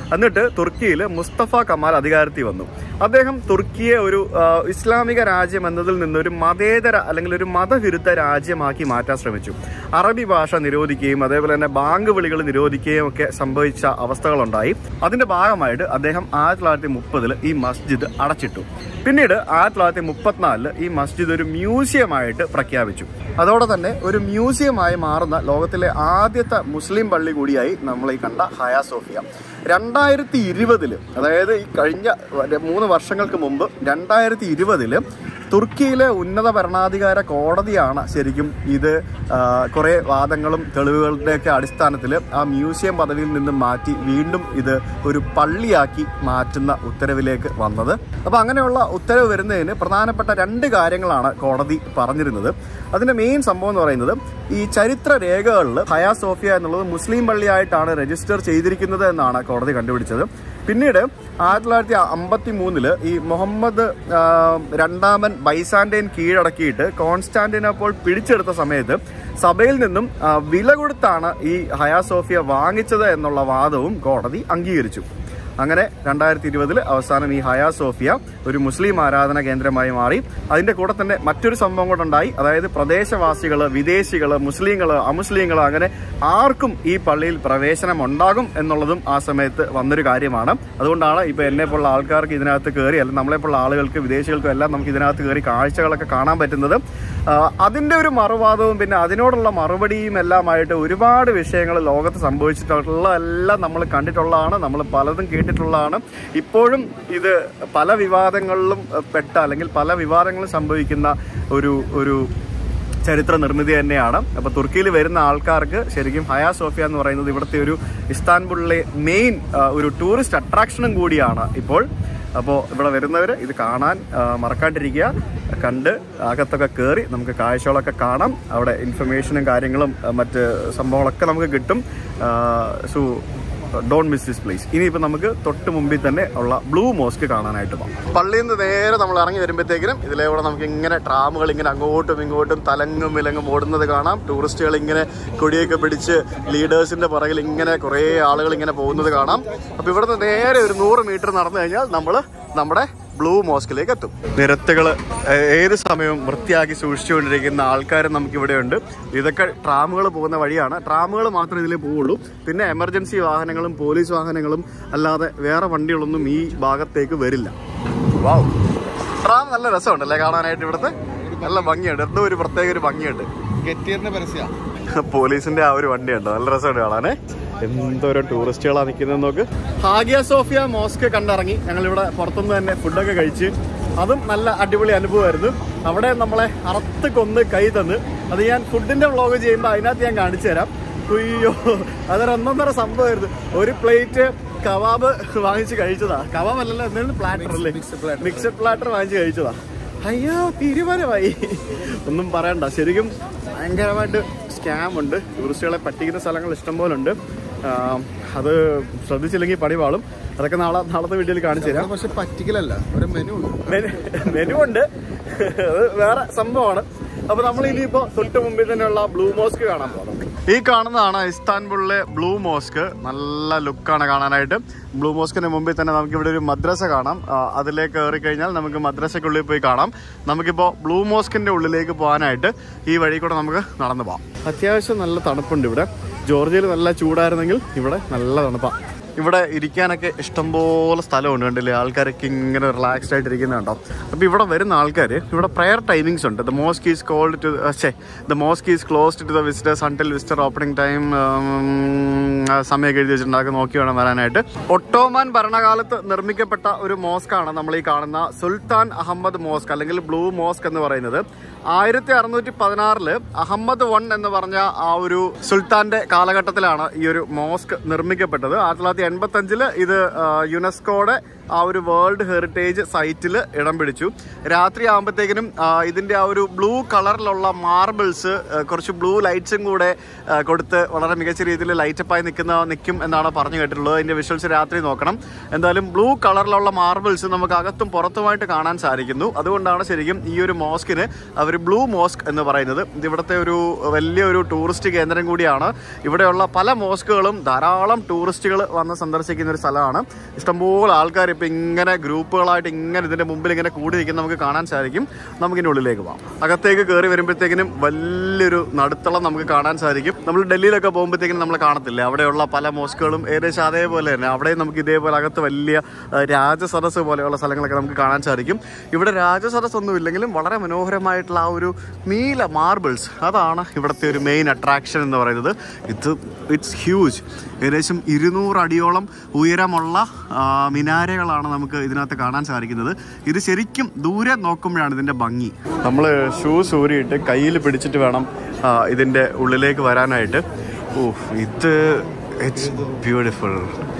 എന്നിട്ട് തുർക്കിയിൽ മുസ്തഫ കമാൽ അധികാരത്തിൽ വന്നു അദ്ദേഹം തുർക്കിയെ ഒരു ആ, ഇസ്ലാമിക രാജ്യം എന്നതിൽ നിന്നൊരു മതേതര അല്ലെങ്കിൽ ഒരു മതവിരുദ്ധ രാജ്യമാക്കി മാറ്റാൻ ശ്രമിച്ചു അറബി ഭാഷ നിരോധിക്കുകയും അതേപോലെ തന്നെ ബാങ്ക് വിളികൾ നിരോധിക്കുകയും ഒക്കെ സംഭവിച്ച അവസ്ഥകളുണ്ടായി അതിന്റെ ഭാഗമായിട്ട് അദ്ദേഹം ആയിരത്തി തൊള്ളായിരത്തി മുപ്പതിൽ ഈ മസ്ജിദ് അടച്ചിട്ടു പിന്നീട് ആയിരത്തി തൊള്ളായിരത്തി മുപ്പത്തിനാലില് ഈ മസ്ജിദ് ഒരു മ്യൂസിയമായിട്ട് പ്രഖ്യാപിച്ചു അതോടെ തന്നെ ഒരു മ്യൂസിയമായി മാറുന്ന ലോകത്തിലെ ആദ്യത്തെ മുസ്ലിം പള്ളി കൂടിയായി നമ്മൾ ഈ കണ്ട ഹയാ സോഫിയ രണ്ടായിരത്തി ഇരുപതില് അതായത് ഈ കഴിഞ്ഞ വ- മൂന്ന് വർഷങ്ങൾക്ക് മുമ്പ് രണ്ടായിരത്തി ഇരുപതില് തുർക്കിയിലെ ഉന്നത ഭരണാധികാര കോടതിയാണ് ശരിക്കും ഇത് കുറേ വാദങ്ങളും തെളിവുകളുടെയൊക്കെ അടിസ്ഥാനത്തിൽ ആ മ്യൂസിയം പദവിയിൽ നിന്നും മാറ്റി വീണ്ടും ഇത് ഒരു പള്ളിയാക്കി മാറ്റുന്ന ഉത്തരവിലേക്ക് വന്നത് അപ്പോൾ അങ്ങനെയുള്ള ഉത്തരവ് വരുന്നതിന് പ്രധാനപ്പെട്ട രണ്ട് കാര്യങ്ങളാണ് കോടതി പറഞ്ഞിരുന്നത് അതിന്റെ മെയിൻ സംഭവം എന്ന് പറയുന്നത് ഈ ചരിത്ര രേഖകളിൽ ഹയാ സോഫിയ എന്നുള്ളത് മുസ്ലിം പള്ളിയായിട്ടാണ് രജിസ്റ്റർ ചെയ്തിരിക്കുന്നത് എന്നാണ് കോടതി കണ്ടുപിടിച്ചത് പിന്നീട് ആയിരത്തി തൊള്ളായിരത്തി അമ്പത്തി മൂന്നില് ഈ മുഹമ്മദ് ആ, രണ്ടാമൻ ബൈസാൻഡൈൻ കീഴടക്കിയിട്ട് കോൺസ്റ്റാന്റിനോപ്പോൾ പിടിച്ചെടുത്ത സമയത്ത് സഭയിൽ നിന്നും ആ, വില കൊടുത്താണ് ഈ ഹയാ സോഫിയ വാങ്ങിച്ചത് എന്നുള്ള വാദവും കോടതി അംഗീകരിച്ചു അങ്ങനെ രണ്ടായിരത്തി ഇരുപതിൽ അവസാനം ഈ ഹയാ സോഫിയ ഒരു മുസ്ലിം ആരാധന കേന്ദ്രമായി മാറി അതിന്റെ കൂടെ തന്നെ മറ്റൊരു സംഭവം കൂടെ ഉണ്ടായി അതായത് പ്രദേശവാസികൾ വിദേശികൾ മുസ്ലിങ്ങൾ അമുസ്ലിങ്ങൾ അങ്ങനെ ആർക്കും ഈ പള്ളിയിൽ പ്രവേശനം ഉണ്ടാകും എന്നുള്ളതും ആ സമയത്ത് വന്നൊരു കാര്യമാണ് അതുകൊണ്ടാണ് ഇപ്പൊ എന്നെ പോലുള്ള ആൾക്കാർക്ക് ഇതിനകത്ത് കയറി അല്ലെങ്കിൽ നമ്മളെ പോലുള്ള ആളുകൾക്ക് വിദേശികൾക്കും എല്ലാം നമുക്ക് ഇതിനകത്ത് കയറി കാഴ്ചകളൊക്കെ കാണാൻ പറ്റുന്നത് ആ, അതിന്റെ ഒരു മറുവാദവും പിന്നെ അതിനോടുള്ള മറുപടിയും എല്ലാമായിട്ട് ഒരുപാട് വിഷയങ്ങൾ ലോകത്ത് സംഭവിച്ചിട്ടുള്ള എല്ലാം നമ്മൾ കണ്ടിട്ടുള്ളതാണ് നമ്മൾ പലതും കേട്ടിട്ടുള്ളതാണ് ഇപ്പോഴും ഇത് പല വിവാദങ്ങളിലും ഏഹ്, പെട്ട അല്ലെങ്കിൽ പല വിവാദങ്ങളും സംഭവിക്കുന്ന ഒരു ഒരു ചരിത്ര നിർമ്മിതി തന്നെയാണ് അപ്പോൾ തുർക്കിയിൽ വരുന്ന ആൾക്കാർക്ക് ശരിക്കും ഹയാ സോഫിയ എന്ന് പറയുന്നത് ഇവിടുത്തെ ഒരു ഇസ്താൻബുളിലെ മെയിൻ ഒരു ടൂറിസ്റ്റ് അട്രാക്ഷനും കൂടിയാണ് ഇപ്പോൾ അപ്പോൾ ഇവിടെ വരുന്നവർ ഇത് കാണാൻ ആ, മറക്കാണ്ടിരിക്കുക കണ്ട് അകത്തൊക്കെ കയറി നമുക്ക് കാഴ്ചകളൊക്കെ കാണാം അവിടെ ഇൻഫർമേഷനും കാര്യങ്ങളും ആ, മറ്റ് സംഭവങ്ങളൊക്കെ നമുക്ക് കിട്ടും so don't miss this place ഇനിയിപ്പോൾ നമുക്ക് തൊട്ട് മുമ്പിൽ തന്നെ ഉള്ള ബ്ലൂ മോസ്ക് കാണാനായിട്ട് പോകാം പള്ളിയിൽ നിന്ന് നേരെ നമ്മൾ ഇറങ്ങി വരുമ്പോഴത്തേക്കിനും ഇതിലൂടെ നമുക്ക് ഇങ്ങനെ ട്രാമുകൾ ഇങ്ങനെ അങ്ങോട്ടും ഇങ്ങോട്ടും തലങ്ങും വിലങ്ങും ഓടുന്നത് കാണാം ടൂറിസ്റ്റുകൾ ഇങ്ങനെ കൊടിയൊക്കെ പിടിച്ച് ലീഡേഴ്സിന്റെ പുറകിൽ ഇങ്ങനെ കുറേ ആളുകൾ ഇങ്ങനെ പോകുന്നത് കാണാം അപ്പോൾ ഇവിടുന്ന് നേരെ ഒരു നൂറ് മീറ്റർ നടന്നു കഴിഞ്ഞാൽ നമ്മൾ നമ്മുടെ ബ്ലൂ മോസ്കിലേക്ക് എത്തും നിരത്തുകൾ ഏത് സമയവും വൃത്തിയാക്കി സൂക്ഷിച്ചുകൊണ്ടിരിക്കുന്ന ആൾക്കാരും നമുക്കിവിടെ ഉണ്ട് ഇതൊക്കെ ട്രാമുകൾ പോകുന്ന വഴിയാണ് ട്രാമുകൾ മാത്രമേ ഇതിലേ പോവുള്ളൂ പിന്നെ എമർജൻസി വാഹനങ്ങളും പോലീസ് വാഹനങ്ങളും അല്ലാതെ വേറെ വണ്ടികളൊന്നും ഈ ഭാഗത്തേക്ക് വരില്ല വാവ് ട്രാം നല്ല രസമുണ്ടല്ലേ കാണാനായിട്ട് ഇവിടുത്തെ നല്ല ഭംഗിയുണ്ട് എന്തോ ഒരു പ്രത്യേക ഒരു ഭംഗിയുണ്ട് ഗെറ്റിയറിന്റെ പരസ്യ പോലീസിന്റെ ആ ഒരു വണ്ടിയുണ്ട് നല്ല രസമുണ്ട് കാണാനേ എന്തോരോ ടൂറിസ്റ്റുകളാ നിൽക്കുന്നത് നോക്ക് ഹാഗിയ സോഫിയ മോസ്ക് കണ്ടിറങ്ങി ഞങ്ങൾ ഇവിടെ പുറത്തുനിന്ന് തന്നെ ഫുഡൊക്കെ കഴിച്ച് അതും നല്ല അടിപൊളി അനുഭവമായിരുന്നു അവിടെ നമ്മളെ അറുത്ത് കൊന്ന് കൈ തന്ന് അത് ഞാൻ ഫുഡിന്റെ വ്ളോഗ് ചെയ്യുമ്പോൾ അതിനകത്ത് ഞാൻ കാണിച്ചു തരാം അയ്യോ അതൊരു ഒന്നൊന്നര സംഭവമായിരുന്നു ഒരു പ്ലേറ്റ് കബാബ് വാങ്ങിച്ച് കഴിച്ചതാ കബാബ് അല്ലല്ലോ എന്തെങ്കിലും പ്ലാറ്റർ അല്ലേ മിക്സഡ് പ്ലാറ്റർ വാങ്ങിച്ച് കഴിച്ചതാ അയ്യോ തീരുമാനമായി ഒന്നും പറയണ്ട ശരിക്കും ഭയങ്കരമായിട്ട് സ്കാം ഉണ്ട് ടൂറിസ്റ്റുകളെ പറ്റിക്കുന്ന സ്ഥലങ്ങൾ ഇഷ്ടംപോലെ ഉണ്ട് അത് ശ്രദ്ധിച്ചില്ലെങ്കിൽ പണി പാളും അതൊക്കെ നാളെ നാളത്തെ വീഡിയോയിൽ കാണിച്ചു തരാം പക്ഷെ പറ്റിക്കലല്ല ഒരു മെനു ഉണ്ട് മെനു മെനു ഉണ്ട് അത് വേറെ സംഭവമാണ് അപ്പൊ നമ്മൾ ഇനിയിപ്പോ തൊട്ട് മുമ്പിൽ തന്നെയുള്ള ബ്ലൂ മോസ്ക് കാണാൻ പോകുന്നത് ഈ കാണുന്നതാണ് ഇസ്താൻബുളിലെ ബ്ലൂ മോസ്ക് നല്ല ലുക്കാണ് കാണാനായിട്ട് ബ്ലൂ മോസ്കിന് മുമ്പിൽ തന്നെ നമുക്ക് ഇവിടെ ഒരു മദ്രസ കാണാം ആ, അതിലേക്ക് കയറി കഴിഞ്ഞാൽ നമുക്ക് മദ്രസയ്ക്കുള്ളിൽ പോയി കാണാം നമുക്കിപ്പോൾ ബ്ലൂ മോസ്കിന്റെ ഉള്ളിലേക്ക് പോകാനായിട്ട് ഈ വഴി കൂടെ നമുക്ക് നടന്നു പോകാം അത്യാവശ്യം നല്ല തണുപ്പുണ്ട് ഇവിടെ ജോർജിയയിൽ നല്ല ചൂടായിരുന്നെങ്കിൽ ഇവിടെ നല്ല തണുപ്പാണ് ഇവിടെ ഇരിക്കാനൊക്കെ ഇഷ്ടംപോലെ സ്ഥലമുണ്ട് കണ്ടില്ലേ ആൾക്കാരൊക്കെ ഇങ്ങനെ റിലാക്സ്ഡ് ആയിട്ട് ഇരിക്കുന്നുണ്ടോ അപ്പോൾ ഇവിടെ വരുന്ന ആൾക്കാർ ഇവിടെ പ്രയർ ടൈമിങ്സ് ഉണ്ട് the mosque is called to ഛേ the mosque is closed to the visitors until visitor opening time സമയമൊക്കെ എഴുതി വെച്ചിട്ടുണ്ടാക്കി നോക്കി വേണം വരാനായിട്ട് ഒട്ടോമാൻ ഭരണകാലത്ത് നിർമ്മിക്കപ്പെട്ട ഒരു മോസ്കാണ് നമ്മൾ ഈ കാണുന്ന സുൽത്താൻ അഹമ്മദ് മോസ്ക് അല്ലെങ്കിൽ ബ്ലൂ മോസ്ക് എന്ന് പറയുന്നത് ആയിരത്തി അറുന്നൂറ്റി പതിനാറില് അഹമ്മദ് വൺ എന്ന് പറഞ്ഞ ആ ഒരു സുൽത്താന്റെ കാലഘട്ടത്തിലാണ് ഈ ഒരു മോസ്ക് നിർമ്മിക്കപ്പെട്ടത് ആയിരത്തി തൊള്ളായിരത്തി എൺപത്തി അഞ്ചില് ഇത് ആ, യുനെസ്കോയുടെ ആ ഒരു വേൾഡ് ഹെറിറ്റേജ് സൈറ്റിൽ ഇടം പിടിച്ചു രാത്രി ആകുമ്പോഴത്തേക്കിനും ഇതിൻ്റെ ആ ഒരു ബ്ലൂ കളറിലുള്ള മാർബിൾസ് കുറച്ച് ബ്ലൂ ലൈറ്റ്സും കൂടെ ആ, കൊടുത്ത് വളരെ മികച്ച രീതിയിൽ ലൈറ്റപ്പായി നിൽക്കുന്ന നിൽക്കും എന്നാണ് പറഞ്ഞു കേട്ടിട്ടുള്ളത് അതിൻ്റെ വിഷ്വൽസ് രാത്രി നോക്കണം എന്തായാലും ബ്ലൂ കളറിലുള്ള മാർബിൾസ് നമുക്ക് അകത്തും പുറത്തുമായിട്ട് കാണാൻ സാധിക്കുന്നു അതുകൊണ്ടാണ് ശരിക്കും ഈ ഒരു മോസ്കിന് അവർ ബ്ലൂ മോസ്ക് എന്ന് പറയുന്നത് ഇത് ഇവിടുത്തെ ഒരു വലിയൊരു ടൂറിസ്റ്റ് കേന്ദ്രം കൂടിയാണ് ഇവിടെയുള്ള പല മോസ്കുകളും ധാരാളം ടൂറിസ്റ്റുകൾ വന്ന് സന്ദർശിക്കുന്ന ഒരു സ്ഥലമാണ് ഇഷ്ടംപോലെ ആൾക്കാർ ഇപ്പോൾ ഇങ്ങനെ ഗ്രൂപ്പുകളായിട്ട് ഇങ്ങനെ ഇതിൻ്റെ മുമ്പിൽ ഇങ്ങനെ കൂടി നിൽക്കുന്ന നമുക്ക് കാണാൻ സാധിക്കും നമുക്കിൻ്റെ ഉള്ളിലേക്ക് പോകാം അകത്തേക്ക് കയറി വരുമ്പോഴത്തേക്കിനും വലിയൊരു നടുത്തളം നമുക്ക് കാണാൻ സാധിക്കും നമ്മൾ ഡൽഹിയിലൊക്കെ പോകുമ്പോഴത്തേക്കിനും നമ്മൾ കാണത്തില്ലേ അവിടെയുള്ള പല മോസ്കുകളും ഏകദേശം അതേപോലെ തന്നെ അവിടെ നമുക്ക് ഇതേപോലെ അകത്ത് വലിയ ആ, രാജസദസ്സ് പോലെയുള്ള സ്ഥലങ്ങളൊക്കെ നമുക്ക് കാണാൻ സാധിക്കും ഇവിടെ രാജസദസ് ഒന്നും ഇല്ലെങ്കിലും വളരെ മനോഹരമായിട്ടുള്ള ആ ഒരു നീല മാർബിൾസ് അതാണ് ഇവിടുത്തെ ഒരു മെയിൻ അട്രാക്ഷൻ എന്ന് പറയുന്നത് ഇത് ഇറ്റ്സ് ഹ്യൂജ് ഏകദേശം ഇരുന്നൂറ് അടിയോളം ഉയരമുള്ള ആ, മിനാരകളാണ് നമുക്ക് ഇതിനകത്ത് കാണാൻ സാധിക്കുന്നത് ഇത് ശരിക്കും ദൂരെ നോക്കുമ്പോഴാണ് ഇതിൻ്റെ ഭംഗി നമ്മൾ ഷൂസ് ഊരിയിട്ട് കയ്യിൽ പിടിച്ചിട്ട് വേണം ആ, ഇതിൻ്റെ ഉള്ളിലേക്ക് വരാനായിട്ട് ഓ ഇത് ഇറ്റ്സ് ബ്യൂട്ടിഫുൾ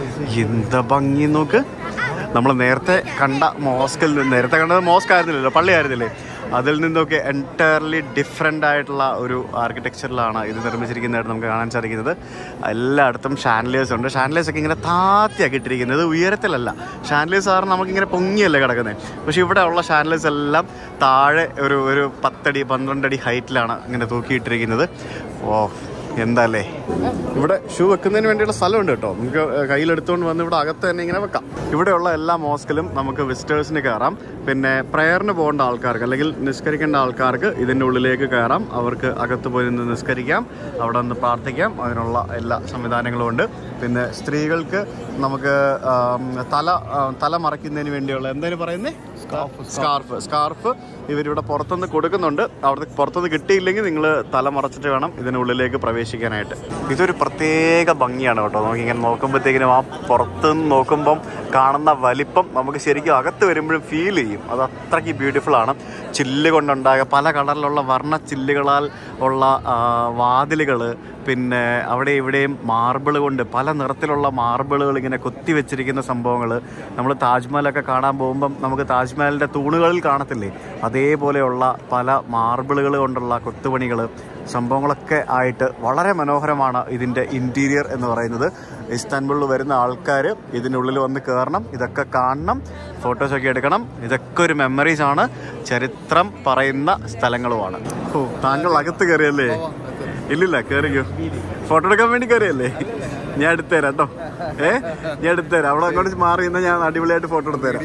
എന്താ ഭംഗി നോക്ക് നമ്മൾ നേരത്തെ കണ്ട മോസ്കിൽ നിന്ന് നേരത്തെ കണ്ടത് മോസ്ക് ആയിരുന്നില്ലല്ലോ പള്ളി ആയിരുന്നില്ലേ അതിൽ നിന്നൊക്കെ എൻറ്റയർലി ഡിഫറെൻ്റ് ആയിട്ടുള്ള ഒരു ആർക്കിടെക്ചറിലാണ് ഇത് നിർമ്മിച്ചിരിക്കുന്നതായിട്ട് നമുക്ക് കാണാൻ സാധിക്കുന്നത് എല്ലായിടത്തും ഷാൻലേഴ്സ് ഉണ്ട് ഷാൻലേഴ്സ് ഒക്കെ ഇങ്ങനെ താത്തിയാക്കി ഇട്ടിരിക്കുന്നത് ഉയരത്തിലല്ല ഷാൻലേഴ്സ് സാറിന് നമുക്കിങ്ങനെ പൊങ്ങിയല്ലേ കിടക്കുന്നത് പക്ഷേ ഇവിടെ ഉള്ള ഷാൻലേഴ്സ് എല്ലാം താഴെ ഒരു ഒരു പത്തടി പന്ത്രണ്ടടി ഹൈറ്റിലാണ് ഇങ്ങനെ തൂക്കിയിട്ടിരിക്കുന്നത് ഓ എന്താല്ലേ ഇവിടെ ഷൂ വെക്കുന്നതിന് വേണ്ടിയുള്ള സ്ഥലമുണ്ട് കേട്ടോ നമുക്ക് കയ്യിലെടുത്തുകൊണ്ട് വന്ന് ഇവിടെ അകത്ത് തന്നെ ഇങ്ങനെ വെക്കാം ഇവിടെയുള്ള എല്ലാ മോസ്കിലും നമുക്ക് വിസിറ്റേഴ്സിന് കയറാം പിന്നെ പ്രയറിന് പോകേണ്ട ആൾക്കാർക്ക് അല്ലെങ്കിൽ നിസ്കരിക്കേണ്ട ആൾക്കാർക്ക് ഇതിൻ്റെ ഉള്ളിലേക്ക് കയറാം അവർക്ക് അകത്ത് പോയി നിന്ന് നിസ്കരിക്കാം അവിടെ നിന്ന് പ്രാർത്ഥിക്കാം അതിനുള്ള എല്ലാ സംവിധാനങ്ങളും ഉണ്ട് പിന്നെ സ്ത്രീകൾക്ക് നമുക്ക് ആം, തല ആ, തല മറയ്ക്കുന്നതിന് വേണ്ടിയുള്ള എന്തായാലും പറയുന്നേ സ്കാർഫ് സ്കാർഫ് ഇവരിവിടെ പുറത്തുനിന്ന് കൊടുക്കുന്നുണ്ട് അവിടുത്തെ പുറത്തുനിന്ന് കിട്ടിയില്ലെങ്കിൽ നിങ്ങൾ തല മറച്ചിട്ട് വേണം ഇതിനുള്ളിലേക്ക് പ്രവേശിക്കാനായിട്ട് ഇതൊരു പ്രത്യേക ഭംഗിയാണ് കേട്ടോ നമുക്ക് ഇങ്ങനെ നോക്കുമ്പോഴത്തേക്കിനും ആ പുറത്തുനിന്ന് നോക്കുമ്പം കാണുന്ന വലിപ്പം നമുക്ക് ശരിക്കും അകത്ത് വരുമ്പോഴും ഫീൽ ചെയ്യും അത് അത്രയ്ക്ക് ബ്യൂട്ടിഫുൾ ആണ് ചില്ല് കൊണ്ടുണ്ടായ പല കളറിലുള്ള വർണ്ണ ചില്ലുകളാൽ ഉള്ള വാതിലുകൾ പിന്നെ അവിടെ ഇവിടെയും മാർബിൾ കൊണ്ട് പല നിറത്തിലുള്ള മാർബിളുകൾ ഇങ്ങനെ കൊത്തി വെച്ചിരിക്കുന്ന സംഭവങ്ങൾ നമ്മൾ താജ്മഹലൊക്കെ കാണാൻ പോകുമ്പം നമുക്ക് താജ്മഹലിൻ്റെ തൂണുകളിൽ കാണത്തില്ലേ അതേപോലെയുള്ള പല മാർബിളുകൾ കൊണ്ടുള്ള കൊത്തുപണികൾ സംഭവങ്ങളൊക്കെ ആയിട്ട് വളരെ മനോഹരമാണ് ഇതിൻ്റെ ഇൻറ്റീരിയർ എന്ന് പറയുന്നത് ഇസ്താൻബുളിൽ വരുന്ന ആൾക്കാർ ഇതിനുള്ളിൽ വന്ന് കയറണം ഇതൊക്കെ കാണണം ഫോട്ടോസൊക്കെ എടുക്കണം ഇതൊക്കെ ഒരു മെമ്മറീസ് ആണ് ചരിത്രം പറയുന്ന സ്ഥലങ്ങളുമാണ് ഓ താങ്കൾ അകത്ത് കയറിയല്ലേ ഇല്ലില്ല കയറിക്കോ ഫോട്ടോ എടുക്കാൻ വേണ്ടി കയറിയല്ലേ ഞാൻ എടുത്തുതരാം കേട്ടോ ഏ ഞാൻ എടുത്തുതരാം അവിടെ അങ്ങോട്ട് മാറി നിന്നാൽ ഞാൻ അടിപൊളിയായിട്ട് ഫോട്ടോ എടുത്തുതരാം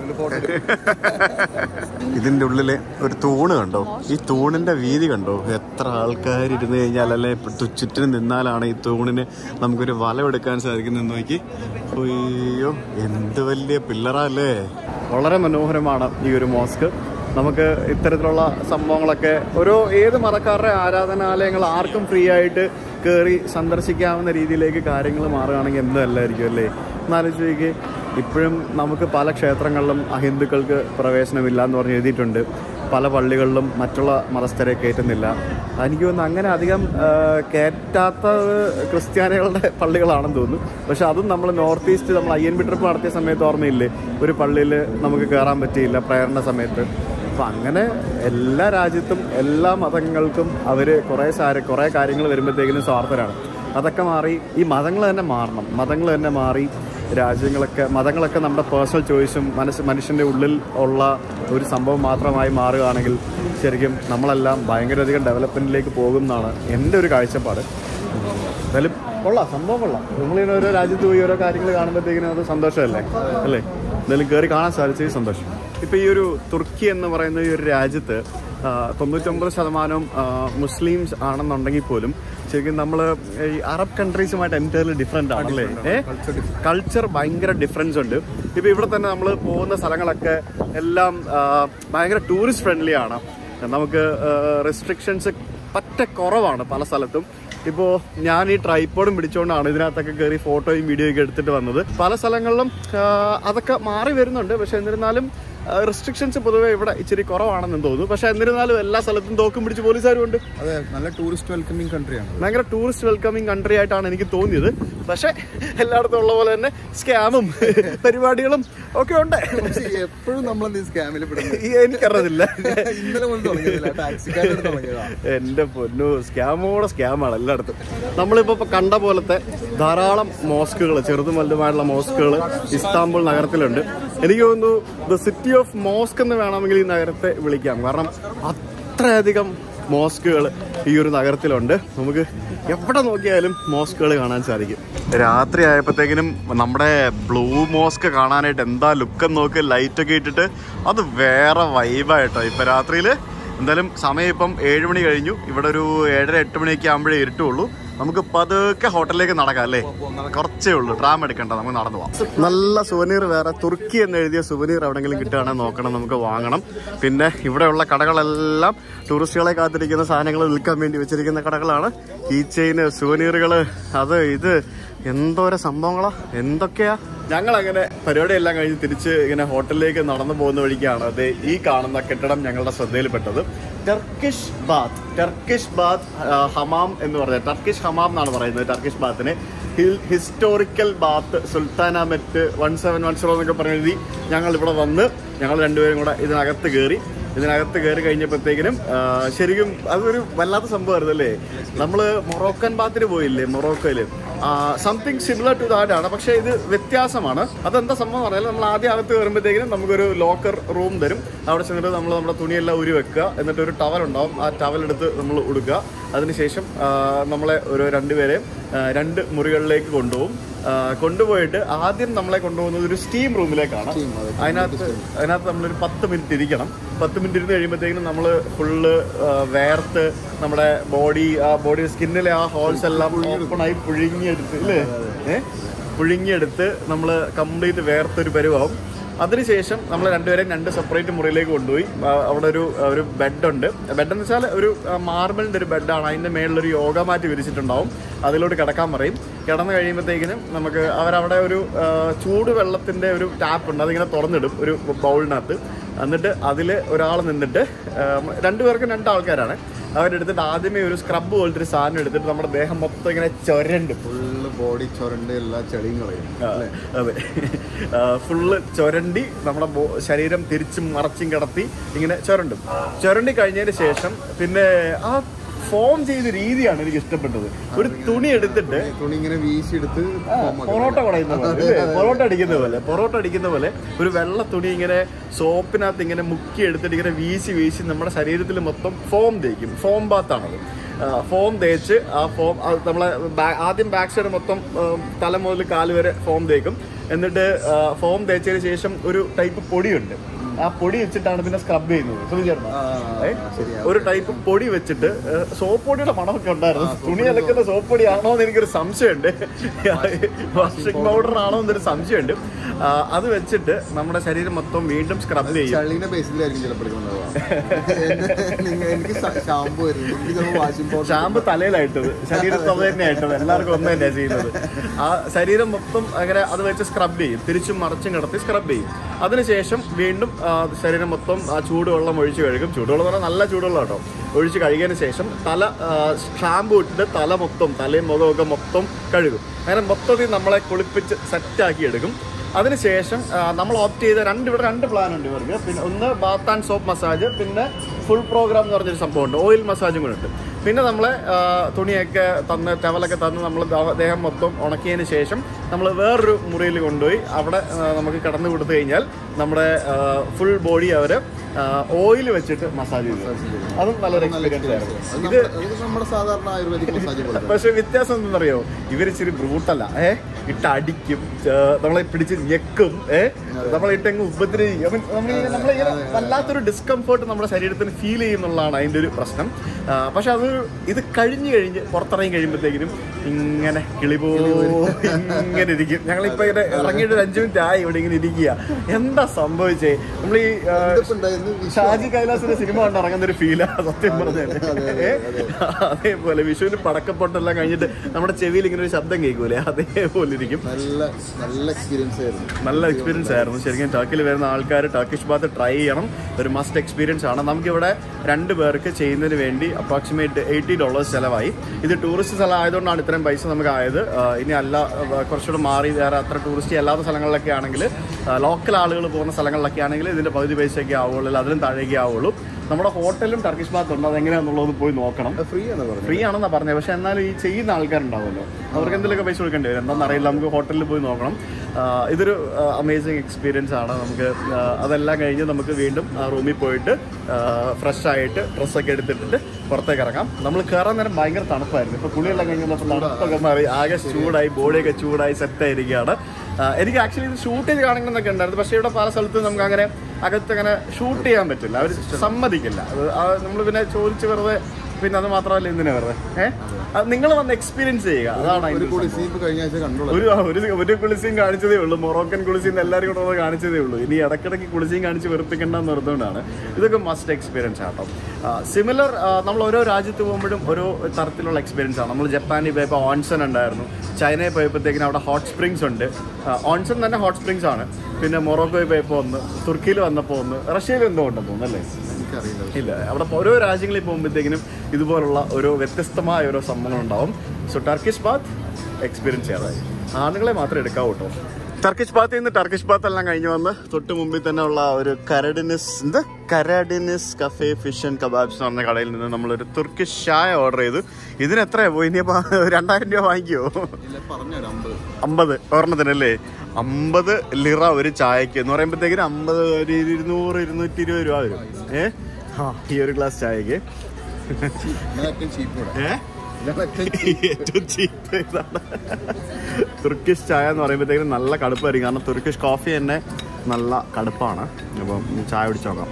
ഇതിന്റെ ഉള്ളില് ഒരു തൂണ് കണ്ടോ ഈ തൂണിന്റെ വീതി കണ്ടോ എത്ര ആൾക്കാർ ഇരുന്ന് കഴിഞ്ഞാൽ അല്ലെ ചുറ്റിനും നിന്നാലാണ് ഈ തൂണിന് നമുക്കൊരു വല എടുക്കാൻ സാധിക്കുന്നത് നോക്കി അയ്യോ എന്ത് വലിയ പില്ലറല്ലേ വളരെ മനോഹരമാണ് ഈ ഒരു മോസ്ക് നമുക്ക് ഇത്തരത്തിലുള്ള സംഭവങ്ങളൊക്കെ ഓരോ ഏത് മതക്കാരുടെ ആരാധനാലയങ്ങൾ ആർക്കും ഫ്രീ ആയിട്ട് കയറി സന്ദർശിക്കാവുന്ന രീതിയിലേക്ക് കാര്യങ്ങൾ മാറുകയാണെങ്കിൽ എന്തല്ലായിരിക്കും അല്ലേ എന്നാലോചിച്ച് ഇപ്പോഴും നമുക്ക് പല ക്ഷേത്രങ്ങളിലും അഹിന്ദുക്കൾക്ക് പ്രവേശനമില്ല എന്ന് പറഞ്ഞ് എഴുതിയിട്ടുണ്ട് പല പള്ളികളിലും മറ്റുള്ള മതസ്ഥരെ കയറ്റുന്നില്ല എനിക്ക് തോന്നുന്നു അങ്ങനെ അധികം ആ, കയറ്റാത്തത് ക്രിസ്ത്യാനികളുടെ പള്ളികളാണെന്ന് തോന്നുന്നു പക്ഷെ അതും നമ്മൾ നോർത്ത് ഈസ്റ്റ് നമ്മൾ ഐ എൻ ബി ട്രിപ്പ് നടത്തിയ സമയത്ത് ഓർമ്മയില്ലേ ഒരു പള്ളിയിൽ നമുക്ക് കയറാൻ പറ്റിയില്ല പ്രയറിൻ്റെ സമയത്ത് അപ്പം അങ്ങനെ എല്ലാ രാജ്യത്തും എല്ലാ മതങ്ങൾക്കും അവർ കുറേ സാര കുറേ കാര്യങ്ങൾ വരുമ്പോഴത്തേക്കിനും സ്വാർത്ഥരാണ് അതൊക്കെ മാറി ഈ മതങ്ങൾ തന്നെ മാറണം മതങ്ങൾ തന്നെ മാറി രാജ്യങ്ങളൊക്കെ മതങ്ങളൊക്കെ നമ്മുടെ പേഴ്സണൽ ചോയ്സും മനസ്സ് മനുഷ്യൻ്റെ ഉള്ളിൽ ഉള്ള ഒരു സംഭവം മാത്രമായി മാറുകയാണെങ്കിൽ ശരിക്കും നമ്മളെല്ലാം ഭയങ്കരധികം ഡെവലപ്മെൻറ്റിലേക്ക് പോകും എന്നാണ് എൻ്റെ ഒരു കാഴ്ചപ്പാട് എന്തായാലും കൊള്ളാം സംഭവം കൊള്ളാം നമ്മളിങ്ങനെ ഓരോ രാജ്യത്ത് പോയി ഓരോ കാര്യങ്ങൾ കാണുമ്പോഴത്തേക്കിനും അത് സന്തോഷമല്ലേ അല്ലേ എന്തായാലും കയറി കാണാൻ സാധിച്ചത് സന്തോഷം ഇപ്പോൾ ഈ ഒരു തുർക്കി എന്ന് പറയുന്ന ഈ ഒരു രാജ്യത്ത് ആ, തൊണ്ണൂറ്റൊമ്പത് ശതമാനവും ആ, മുസ്ലിംസ് ആണെന്നുണ്ടെങ്കിൽ പോലും ശരിക്കും നമ്മൾ ഈ അറബ് കൺട്രീസുമായിട്ട് എൻറ്റയർലി ഡിഫറെൻ്റ് ആണല്ലേ ഏ കൾച്ചർ ഭയങ്കര ഡിഫറൻസ് ഉണ്ട് ഇപ്പോൾ ഇവിടെ തന്നെ നമ്മൾ പോകുന്ന സ്ഥലങ്ങളൊക്കെ എല്ലാം ആ, ഭയങ്കര ടൂറിസ്റ്റ് ഫ്രണ്ട്ലി ആണ് നമുക്ക് റെസ്ട്രിക്ഷൻസ് പറ്റ കുറവാണ് പല സ്ഥലത്തും ഇപ്പോൾ ഞാൻ ഈ ട്രൈപ്പോഡും പിടിച്ചുകൊണ്ടാണ് ഇതിനകത്തൊക്കെ കയറി ഫോട്ടോയും വീഡിയോയും ഒക്കെ എടുത്തിട്ട് വന്നത് പല സ്ഥലങ്ങളിലും ആ, അതൊക്കെ മാറി വരുന്നുണ്ട് പക്ഷെ എന്നിരുന്നാലും റെസ്ട്രിക്ഷൻസ് പൊതുവെ ഇവിടെ ഇച്ചിരി കുറവാണെന്ന് തോന്നുന്നു പക്ഷെ എന്നിരുന്നാലും എല്ലാ സ്ഥലത്തും തോക്കും പിടിച്ച് പോലീസുകാരും ഉണ്ട് അതെ നല്ല ടൂറിസ്റ്റ് വെൽക്കമിങ് കൺട്രിയാണ് ഭയങ്കര ടൂറിസ്റ്റ് വെൽക്കമിങ് കൺട്രി ആയിട്ടാണ് എനിക്ക് തോന്നിയത് പക്ഷെ എല്ലായിടത്തും ഉള്ള പോലെ തന്നെ സ്കാമും പരിപാടികളും ഒക്കെ ഉണ്ട് എപ്പോഴും നമ്മൾ സ്കാമിൽ ഈ എനിക്കറിയത്തില്ല ഇന്നലെ മുതൽ തുടങ്ങിയതില്ല ടാക്സിക്കാരുടെ തുടങ്ങിയതാ എന്റെ പൊന്നു സ്കാമോടെ സ്കാമാണ് എല്ലായിടത്തും നമ്മളിപ്പോ ഇപ്പൊ കണ്ട പോലത്തെ ധാരാളം മോസ്കുകൾ ചെറുതും വലുതുമായിട്ടുള്ള മോസ്കുകൾ ഇസ്താംബുൾ നഗരത്തിലുണ്ട് എനിക്ക് തോന്നുന്നു ദ സിറ്റി ഓഫ് മോസ്ക് എന്ന് വേണമെങ്കിൽ ഈ നഗരത്തെ വിളിക്കാം കാരണം അത്രയധികം മോസ്കുകൾ ഈ ഒരു നഗരത്തിലുണ്ട് നമുക്ക് എവിടെ നോക്കിയാലും മോസ്കുകൾ കാണാൻ സാധിക്കും രാത്രി ആയപ്പോഴത്തേക്കിനും നമ്മുടെ ബ്ലൂ മോസ്ക് കാണാനായിട്ട് എന്താ ലുക്ക് നോക്ക് ലൈറ്റൊക്കെ ഇട്ടിട്ട് അത് വേറെ വൈബായിട്ടോ ഇപ്പം രാത്രിയിൽ എന്തായാലും സമയം ഇപ്പം ഏഴ് മണി കഴിഞ്ഞു ഇവിടെ ഒരു ഏഴര എട്ട് മണിയൊക്കെ ആകുമ്പോഴേ ഇരുട്ടുള്ളൂ നമുക്ക് പതുക്കെ ഹോട്ടലിലേക്ക് നടക്കാം അല്ലേ കുറച്ചേ ഉള്ളൂ ട്രാം എടുക്കണ്ട നമുക്ക് നടന്നു പോവാം നല്ല സുവനീർ വേറെ തുർക്കി എന്ന് എഴുതിയ സുവനീർ എവിടെങ്കിലും കിട്ടുകയാണെങ്കിൽ നോക്കണം നമുക്ക് വാങ്ങണം പിന്നെ ഇവിടെയുള്ള കടകളെല്ലാം ടൂറിസ്റ്റുകളെ കാത്തിരിക്കുന്ന സാധനങ്ങൾ വിൽക്കാൻ വേണ്ടി വെച്ചിരിക്കുന്ന കടകളാണ് ഈ ചെയിന് സുവനീറുകൾ അത് ഇത് എന്തോരം സംഭവങ്ങളാ എന്തൊക്കെയാ ഞങ്ങൾ അങ്ങനെ പരിപാടിയെല്ലാം കഴിഞ്ഞ് തിരിച്ച് ഇങ്ങനെ ഹോട്ടലിലേക്ക് നടന്നു പോകുന്ന വഴിക്കാണ് അത് ഈ കാണുന്ന കെട്ടിടം ഞങ്ങളുടെ ശ്രദ്ധയിൽപ്പെട്ടത് ടർക്കിഷ് ബാത്ത് ടർക്കിഷ് ബാത്ത് ആ, ഹമാം എന്ന് പറഞ്ഞത് ടർക്കിഷ് ഹമാം എന്നാണ് പറയുന്നത് ടർക്കിഷ് ബാത്തിനെ hill historical bath Sultanahmet one seven one zero എന്നൊക്കെ പറഞ്ഞ് എഴുതി ഞങ്ങൾ ഇവിടെ വന്ന് ഞങ്ങൾ രണ്ടുപേരും കൂടെ ഇതിനകത്ത് കയറി ഇതിനകത്ത് കയറി കഴിഞ്ഞപ്പോഴത്തേക്കിനും ആ, ശരിക്കും അതൊരു വല്ലാത്ത സംഭവമായിരുന്നു അല്ലേ നമ്മൾ മൊറോക്കൻ ബാത്തിന് പോയില്ലേ മൊറോക്കോയിൽ സംതിങ് സിമിലർ ടു ദാറ്റ് ആണ് പക്ഷേ ഇത് വ്യത്യാസമാണ് അതെന്താ സംഭവം എന്ന് പറഞ്ഞാൽ നമ്മൾ ആദ്യം അകത്ത് കയറുമ്പോഴത്തേക്കിനും നമുക്കൊരു ലോക്കർ റൂം തരും അവിടെ ചെന്നിട്ട് നമ്മൾ നമ്മുടെ തുണിയെല്ലാം ഉരി വെക്കുക എന്നിട്ട് ഒരു ടവൽ ഉണ്ടാവും ആ ടവൽ എടുത്ത് നമ്മൾ ഉടുക്കുക അതിനുശേഷം ആ, നമ്മളെ ഒരു രണ്ടുപേരെയും ആ, രണ്ട് മുറികളിലേക്ക് കൊണ്ടുപോകും ആ, കൊണ്ടുപോയിട്ട് ആദ്യം നമ്മളെ കൊണ്ടുപോകുന്നത് ഒരു സ്റ്റീം റൂമിലേക്കാണ് അതിനകത്ത് അതിനകത്ത് നമ്മളൊരു പത്ത് മിനിറ്റ് ഇരിക്കണം പത്ത് മിനിറ്റ് ഇരുന്ന് കഴിയുമ്പോഴത്തേക്കും നമ്മൾ ഫുള്ള് വേർത്ത് നമ്മുടെ ബോഡി ആ ബോഡി സ്കിന്നിലെ ആ ഹോൾസ് എല്ലാം ഓപ്പണായി പുഴുങ്ങിയെടുത്ത് അല്ലേ ഏ പുഴുങ്ങിയെടുത്ത് നമ്മൾ കംപ്ലീറ്റ് വേർത്തൊരു പരുവാവും അതിനുശേഷം നമ്മൾ രണ്ടുപേരെയും രണ്ട് സെപ്പറേറ്റ് മുറിയിലേക്ക് കൊണ്ടുപോയി ആ, അവിടെ ഒരു ഒരു ബെഡുണ്ട് ബെഡ് എന്ന് വെച്ചാൽ ഒരു മാർബിളിൻ്റെ ഒരു ബെഡാണ് അതിൻ്റെ മേളിലൊരു യോഗ മാറ്റ് വിരിച്ചിട്ടുണ്ടാവും അതിലോട്ട് കിടക്കാൻ പറയും കിടന്ന് കഴിയുമ്പോഴത്തേക്കിനും നമുക്ക് അവരവിടെ ഒരു ആ, ചൂട് വെള്ളത്തിൻ്റെ ഒരു ടാപ്പ് ഉണ്ട് അതിങ്ങനെ തുറന്നിടും ഒരു ബൗളിനകത്ത് എന്നിട്ട് അതിൽ ഒരാൾ നിന്നിട്ട് ആ, രണ്ടുപേർക്കും രണ്ട് ആൾക്കാരാണ് അവരെടുത്തിട്ട് ആദ്യമേ ഒരു സ്ക്രബ് പോലത്തെ ഒരു സാധനം എടുത്തിട്ട് നമ്മുടെ ദേഹം മൊത്തം ഇങ്ങനെ ചൊരണ്ട് ഫുള്ള് ബോഡി ചുരണ്ട് എല്ലാ ചെളിയും കളയും ആ, അതെ ഫുള്ള് ചുരണ്ടി നമ്മുടെ ബോ- ശരീരം തിരിച്ചും മറച്ചും കിടത്തി ഇങ്ങനെ ചുരണ്ടും ചുരണ്ടി കഴിഞ്ഞതിന് ശേഷം പിന്നെ ആ ഫോം ചെയ്ത രീതിയാണ് എനിക്ക് ഇഷ്ടപ്പെട്ടത് ഒരു തുണി എടുത്തിട്ട് തുണി ഇങ്ങനെ വീശിയെടുത്ത് പൊറോട്ട കുടയുന്ന പോലെ അല്ലേ? പൊറോട്ട അടിക്കുന്ന പോലെ പൊറോട്ട അടിക്കുന്ന പോലെ ഒരു വെള്ള തുണി ഇങ്ങനെ സോപ്പിനകത്ത് ഇങ്ങനെ മുക്കി എടുത്തിട്ട് ഇങ്ങനെ വീശി വീശി നമ്മുടെ ശരീരത്തിൽ മൊത്തം ഫോം തേക്കും ഫോം ബാത്താണത് ഫോം തേച്ച് ആ ഫോം അത് നമ്മളെ ബാ- ആദ്യം ബാക്ക് സൈഡ് മൊത്തം ആ, തല മുതൽ കാല് വരെ ഫോം തേക്കും എന്നിട്ട് ഫോം തേച്ചതിന് ശേഷം ഒരു ടൈപ്പ് പൊടിയുണ്ട് ആ പൊടി വെച്ചിട്ടാണ് പിന്നെ സ്ക്രബ് ചെയ്യുന്നത് ശ്രദ്ധിച്ചേർന്നോ? ഏ? ഒരു ടൈപ്പ് പൊടി വെച്ചിട്ട് സോപ്പ് പൊടിയുടെ മണമൊക്കെ ഉണ്ടായിരുന്നു തുണി അലക്കുന്ന സോപ്പ് പൊടി ആണോ എന്ന് എനിക്കൊരു സംശയമുണ്ട് വാഷിംഗ് പൗഡർ ആണോ എന്നൊരു സംശയമുണ്ട് ആ, അത് വെച്ചിട്ട് നമ്മുടെ ശരീരം മൊത്തം വീണ്ടും സ്ക്രബ് ചെയ്യും ചളിന്റെ ബേസിലായിരിക്കും ചിലപ്പോൾ എടുക്കുന്നത് എനിക്ക് ഷാമ്പു വരുന്നു എനിക്ക് ചിലപ്പോൾ വാഷിംഗ് പൗഡർ ഷാമ്പ് തലയിലായിട്ടത് ശരീരത്തിൽ അത് തന്നെ ആയിട്ടത് എല്ലാവർക്കും ഒന്ന് തന്നെയാണ് ചെയ്യുന്നത് ആ ശരീരം മൊത്തം അങ്ങനെ അത് വെച്ച് സ്ക്രബ് ചെയ്യും തിരിച്ചും മറിച്ചും കിടത്തി സ്ക്രബ് ചെയ്യും അതിനുശേഷം വീണ്ടും ആ, ശരീരം മൊത്തം ആ ചൂടുവെള്ളം ഒഴിച്ച് കഴുകും ചൂടുവെള്ളം എന്ന് പറഞ്ഞാൽ നല്ല ചൂടുവെള്ളം കേട്ടോ ഒഴിച്ച് കഴുകിയതിന് ശേഷം തല ഷാമ്പു ഇട്ടിട്ട് തല മൊത്തം തലയും മുഖമൊക്കെ മൊത്തം കഴുകും അങ്ങനെ മൊത്തത്തിൽ നമ്മളെ കുളിപ്പിച്ച് സെറ്റാക്കി എടുക്കും അതിനുശേഷം ആ, നമ്മൾ ഓപ്റ്റ് ചെയ്ത രണ്ട് ഇവിടെ രണ്ട് പ്ലാൻ ഉണ്ട് ഇവർക്ക് പിന്നെ ഒന്ന് ബാത്ത് ആൻഡ് സോപ്പ് മസാജ് പിന്നെ ഫുൾ പ്രോഗ്രാം എന്ന് പറഞ്ഞൊരു സംഭവമുണ്ട് ഓയിൽ മസാജും കൂടെ ഉണ്ട് പിന്നെ നമ്മളെ ആ, തുണിയൊക്കെ തന്ന് ടവലൊക്കെ തന്ന് നമ്മൾ ദ- ദേഹം മൊത്തം ഉണക്കിയതിന് ശേഷം നമ്മൾ വേറൊരു മുറിയിൽ കൊണ്ടുപോയി അവിടെ ആ, നമുക്ക് കടന്നു കൊടുത്തു കഴിഞ്ഞാൽ നമ്മുടെ ഫുൾ ബോഡി അവർ ഓയിൽ വെച്ചിട്ട് മസാജ് ചെയ്തു അതും നല്ലൊരു എക്സ്പീരിയൻസ് ആയിരുന്നു അത് നമ്മുടെ- അത് നമ്മുടെ സാധാരണ ആയുർവേദിക് മസാജ് പോലെ പക്ഷെ വ്യത്യാസം എന്തെന്നറിയോ ഇവർ ഇച്ചിരി ബ്രൂട്ടല്ല ഏ ഇട്ട് അടിക്കും ഏ, നമ്മളെ പിടിച്ച് ഞെക്കും ഏ നമ്മളെ ഇട്ടങ്ങ് ഉപദ്രവിക്കും I mean, നമ്മളിങ്ങനെ- നമ്മളിങ്ങനെ വല്ലാത്തൊരു ഡിസ്കംഫേർട്ട് നമ്മുടെ ശരീരത്തിന് ഫീൽ ചെയ്യുന്നുള്ളതാണ് അതിൻ്റെ ഒരു പ്രശ്നം ആ, പക്ഷെ അത് ഇത് കഴിഞ്ഞ് കഴിഞ്ഞ് പുറത്തിറങ്ങി കഴിയുമ്പോഴത്തേക്കിനും ഇങ്ങനെ കിളിപോ ഇങ്ങനെ ഇങ്ങനെ ഇരിക്കും ഞങ്ങളിപ്പോ ഇങ്ങനെ ഇറങ്ങിയിട്ട് ഒരു അഞ്ചു മിനിറ്റ് ആയി ഇവിടെ ഇങ്ങനെ ഇരിക്കുക എന്താ സംഭവിച്ചേ നമ്മൾ ഈ ആ, ഷാജി കൈലാസിന്റെ സിനിമ കണ്ട് ഇറങ്ങുന്ന ഒരു ഫീലാ സത്യം പറഞ്ഞത് അതേപോലെ വിഷുവിന് പടക്കപ്പൊട്ടെല്ലാം കഴിഞ്ഞിട്ട് നമ്മുടെ ചെവിയിൽ ഇങ്ങനെ ഒരു ശബ്ദം കേൾക്കൂലേ അതേപോലെ ഇരിക്കും നല്ല നല്ല എക്സ്പീരിയൻസ് ആയിരുന്നു നല്ല എക്സ്പീരിയൻസ് ആയിരുന്നു ശരിക്കും ടർക്കിൽ വരുന്ന ആൾക്കാർ ടർക്കിഷ് ബാത്ത് ട്രൈ ചെയ്യണം ഒരു മസ്റ്റ് എക്സ്പീരിയൻസ് ആണ് നമുക്കിവിടെ രണ്ട് പേർക്ക് ചെയ്യുന്നതിന് വേണ്ടി അപ്രോക്സിമേറ്റ് എയ്റ്റി ഡോളേഴ്സ് ചിലവായി ഇത് ടൂറിസ്റ്റ് സ്ഥലം ആയതുകൊണ്ടാണ് ഇത്രയും പൈസ നമുക്ക് ആയത് ആ, ഇനി അല്ല ആ, കുറച്ചുകൂടെ മാറി വേറെ അത്ര ടൂറിസ്റ്റ് അല്ലാത്ത സ്ഥലങ്ങളിലൊക്കെ ആണെങ്കിൽ ലോക്കൽ ആളുകൾ പോകുന്ന സ്ഥലങ്ങളിലൊക്കെ ആണെങ്കിൽ ഇതിൻ്റെ പകുതി പൈസയൊക്കെ ആവുള്ളൂ അല്ല അതിലും താഴേക്കേ ആവുള്ളൂ നമ്മുടെ ഹോട്ടലും ടർക്കിഷ് ബാത്ത് ഉണ്ട് അതെങ്ങനെയാണെന്നുള്ളത് പോയി നോക്കണം ഫ്രീ ആണ് പറഞ്ഞത് ഫ്രീ ആണെന്നാ പറഞ്ഞത് പക്ഷെ എന്നാലും ഈ ചെയ്യുന്ന ആൾക്കാരുണ്ടാവുമല്ലോ അവർക്ക് എന്തെങ്കിലുമൊക്കെ പൈസ കൊടുക്കേണ്ടി വരും എന്താണെന്ന് അറിയില്ല നമുക്ക് ഹോട്ടലിൽ പോയി നോക്കണം ആ, ഇതൊരു അമേസിങ് എക്സ്പീരിയൻസ് ആണ് നമുക്ക് ആ, അതെല്ലാം കഴിഞ്ഞ് നമുക്ക് വീണ്ടും ആ റൂമിൽ പോയിട്ട് ഫ്രഷ് ആയിട്ട് ഡ്രസ്സൊക്കെ എടുത്തിട്ടിട്ട് പുറത്തേക്ക് ഇറങ്ങാം നമ്മൾ കയറാൻ നേരം ഭയങ്കര തണുപ്പായിരുന്നു ഇപ്പോൾ കുളിയെല്ലാം കഴിഞ്ഞ് വന്നപ്പോൾ തണുപ്പൊക്കെ മാറി ആകെ ചൂടായി ബോഡിയൊക്കെ ചൂടായി സെറ്റ് ആയിരിക്കുകയാണ് ആ, എനിക്ക് ആക്ച്വലി ഇത് ഷൂട്ട് ചെയ്ത് കാണിക്കണമെന്നൊക്കെ ഉണ്ടായിരുന്നു പക്ഷേ ഇവിടെ പല സ്ഥലത്തും നമുക്ക് അങ്ങനെ അകത്ത് അങ്ങനെ ഷൂട്ട് ചെയ്യാൻ പറ്റില്ല അവർ സമ്മതിക്കില്ല അത് നമ്മൾ പിന്നെ ചോദിച്ച് വെറുതെ പിന്നെ അത് മാത്രമല്ല എന്തിനാ വെറുതെ ഏഹ് നിങ്ങൾ വന്ന് എക്സ്പീരിയൻസ് ചെയ്യുക അതാണ് ഒരു അതിന്റെ കൂടി സീപ്പ് കഴിഞ്ഞ ആഴ്ച കണ്ടോളൂ ഒരു ഒരു ഒരു കുളിസിയും കാണിച്ചതേ ഉള്ളൂ മൊറോക്കൻ കുളിസിയും എല്ലാവരും കൂടെ ഒന്ന് കാണിച്ചതേ ഉള്ളൂ ഇനി ഇടയ്ക്കിടയ്ക്ക് കുളിസിയും കാണിച്ച് വെറുപ്പിക്കേണ്ടെന്ന് നിർത്തുകൊണ്ടാണ് ഇതൊക്കെ മസ്റ്റ് എക്സ്പീരിയൻസ് ആട്ടോ സിമിലർ നമ്മൾ ഓരോ രാജ്യത്ത് പോകുമ്പോഴും ഓരോ തരത്തിലുള്ള എക്സ്പീരിയൻസ് ആണ് നമ്മൾ ജപ്പാനിൽ പോയപ്പോൾ ഓൺസൺ ഉണ്ടായിരുന്നു ചൈനയിൽ പോയപ്പോഴത്തേക്കിനും അവിടെ ഹോട്ട് സ്പ്രിങ്സ് ഉണ്ട് ഓൺസൺ തന്നെ ഹോട്ട് സ്പ്രിങ്സ് ആണ് പിന്നെ മൊറോക്കോയിൽ പോയപ്പോൾ ഒന്ന് തുർക്കിയിൽ വന്നപ്പോൾ ഒന്ന് റഷ്യയിൽ എന്തോ ഉണ്ടെന്ന് തോന്നുന്നു അല്ലേ എനിക്കറിയില്ല ഇല്ല അവിടെ ഓരോ രാജ്യങ്ങളിൽ പോകുമ്പോഴത്തേക്കിനും ഇതുപോലുള്ള ഓരോ വ്യത്യസ്തമായ ഓരോ സംഭവങ്ങൾ ഉണ്ടാവും സോ ടർക്കിഷ് ബാത്ത് എക്സ്പീരിയൻസ് ചെയ്യാതായി ആണുങ്ങളെ മാത്രമേ എടുക്കാവൂ കേട്ടോ ടർക്കിഷ് ബാത്തിൽ നിന്ന് ടർക്കിഷ് ബാത്ത് എല്ലാം കഴിഞ്ഞ് വന്ന് തൊട്ട് മുമ്പിൽ തന്നെ ഉള്ള ഒരു കരഡിനിസ് എന്ത് Karadeniz cafe fish and kebabs എന്ന് പറഞ്ഞ കടയിൽ നിന്ന് നമ്മളൊരു തുർക്കിഷ് ചായ ഓർഡർ ചെയ്തു ഇതിന് എത്രയാ പോയി ഇനിയപ്പോൾ രണ്ടായിരം രൂപ വാങ്ങിക്കുമോ ഇല്ല പറഞ്ഞു ഒരു അമ്പത് അമ്പത് ഒരെണ്ണത്തിനല്ലേ അമ്പത് ലിറ ഒരു ചായക്ക് എന്ന് പറയുമ്പോഴത്തേക്കിനും അമ്പത് ഒരു ഇരുന്നൂറ് ഇരുന്നൂറ്റി ഇരുപത് രൂപ വരും ഏ ആ ഈ ഒരു ഗ്ലാസ് ചായക്ക് ഞാൻ ഏറ്റവും ചീപ്പ് ഇവിടെ ഏ ഞാൻ ഏറ്റവും ഏറ്റവും ചീപ്പ് ഇതാണ് തുർക്കിഷ് ചായ എന്ന് പറയുമ്പോഴത്തേക്കും നല്ല കടുപ്പായിരിക്കും കാരണം തുർക്കിഷ് കോഫി തന്നെ നല്ല കടുപ്പാണ് അപ്പം ചായ കുടിച്ച് നോക്കാം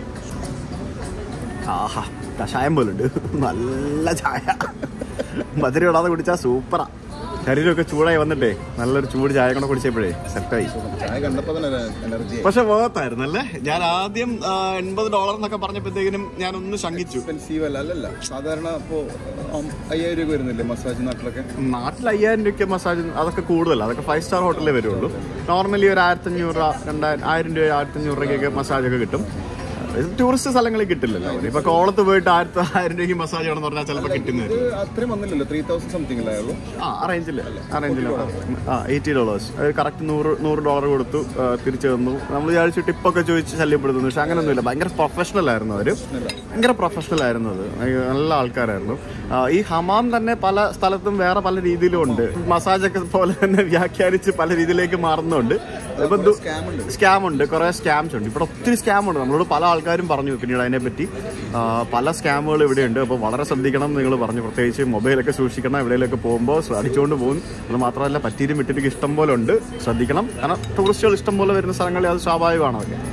ആഹാ കഷായം പോലുണ്ട് നല്ല ചായ മധുരം ഇടാതെ കുടിച്ചാൽ സൂപ്പറാ ശരീരമൊക്കെ ചൂടായി വന്നിട്ടേ നല്ലൊരു ചൂട് ചായ കൂടെ കുടിച്ചപ്പോഴേ സെറ്റായി ചായ കണ്ടപ്പോ തന്നെ എനർജി പക്ഷെ വേർത്തായിരുന്നു അല്ലേ ഞാൻ ആദ്യം ആ, എൺപത് ഡോളർ എന്നൊക്കെ പറഞ്ഞപ്പോഴത്തേക്കിനും ഞാൻ ഒന്ന് ശങ്കിച്ചു എക്സ്പെൻസീവ് അല്ല അല്ലല്ല സാധാരണ ഇപ്പോ ഉം, അയ്യായിരം രൂപ വരുന്നില്ലേ മസാജ് നാട്ടിലൊക്കെ നാട്ടിൽ അയ്യായിരം രൂപയ്ക്ക് മസാജ് അതൊക്കെ കൂടുതലാണ് അതൊക്കെ ഫൈവ് സ്റ്റാർ ഹോട്ടലിലേ വരുള്ളൂ നോർമലി ഒരു ആയിരത്തഞ്ഞൂറ് രൂപ രണ്ടായിരം ആയിരം രൂപ ആയിരത്തഞ്ഞൂറ് രൂപയ്ക്കൊക്കെ മസാജ് ഒക്കെ കിട്ടും ഇത് ടൂറിസ്റ്റ് സ്ഥലങ്ങളിൽ കിട്ടില്ലല്ലോ ഇപ്പൊ കോളത്ത് പോയിട്ട് ആയിരത്തി ആയിരം രൂപയ്ക്ക് മസാജ് ആണെന്ന് പറഞ്ഞാൽ ചിലപ്പോൾ കിട്ടുന്നത് ഇത് അത്രയും വന്നില്ലല്ലോ ത്രീ തൗസൻഡ് സംതിങ് അല്ലായുള്ളൂ ആ അറേഞ്ചില് അറേഞ്ചില് ആ എയ്റ്റി ഡോളേഴ്സ് കറക്റ്റ് നൂറ് നൂറ് ഡോളർ കൊടുത്തു ആ, തിരിച്ചു തന്നു നമ്മൾ വിചാരിച്ചു ടിപ്പൊക്കെ ചോദിച്ച് ശല്യപ്പെടുത്തുന്നു പക്ഷെ അങ്ങനെയൊന്നുമില്ല ഭയങ്കര പ്രൊഫഷണൽ ആയിരുന്നു അവർ ഭയങ്കര പ്രൊഫഷണൽ ആയിരുന്നു അത് അയ്യോ, നല്ല ആൾക്കാരായിരുന്നു ആ, ഈ ഹമാം തന്നെ പല സ്ഥലത്തും വേറെ പല രീതിയിലും ഉണ്ട് മസാജ് ഒക്കെ പോലെ തന്നെ വ്യാഖ്യാനിച്ച് പല രീതിയിലേക്ക് മാറുന്നുണ്ട് ഇപ്പൊ ദു- സ്കാം ഉണ്ട് സ്കാം ഉണ്ട് കുറെ സ്കാംസ് ഉണ്ട് ഇവിടെ ഒത്തിരി സ്കാം ഉണ്ട് നമ്മളോട് പല ആൾക്കാരും പറഞ്ഞു പിന്നീട് അതിനെപ്പറ്റി ആ, പല സ്കാമുകൾ ഇവിടെ ഉണ്ട് അപ്പോൾ വളരെ ശ്രദ്ധിക്കണം എന്ന് നിങ്ങൾ പറഞ്ഞു പ്രത്യേകിച്ച് മൊബൈലൊക്കെ സൂക്ഷിക്കണം എവിടെയെങ്കിലൊക്കെ പോകുമ്പോൾ അടിച്ചുകൊണ്ട് പോകും അത് മാത്രമല്ല പറ്റീരും വിട്ടിട്ട് ഇഷ്ടം പോലെ ഉണ്ട് ശ്രദ്ധിക്കണം കാരണം ടൂറിസ്റ്റുകൾ ഇഷ്ടം പോലെ വരുന്ന സ്ഥലങ്ങളിൽ അത് സ്വാഭാവികമാണ് അതൊക്കെ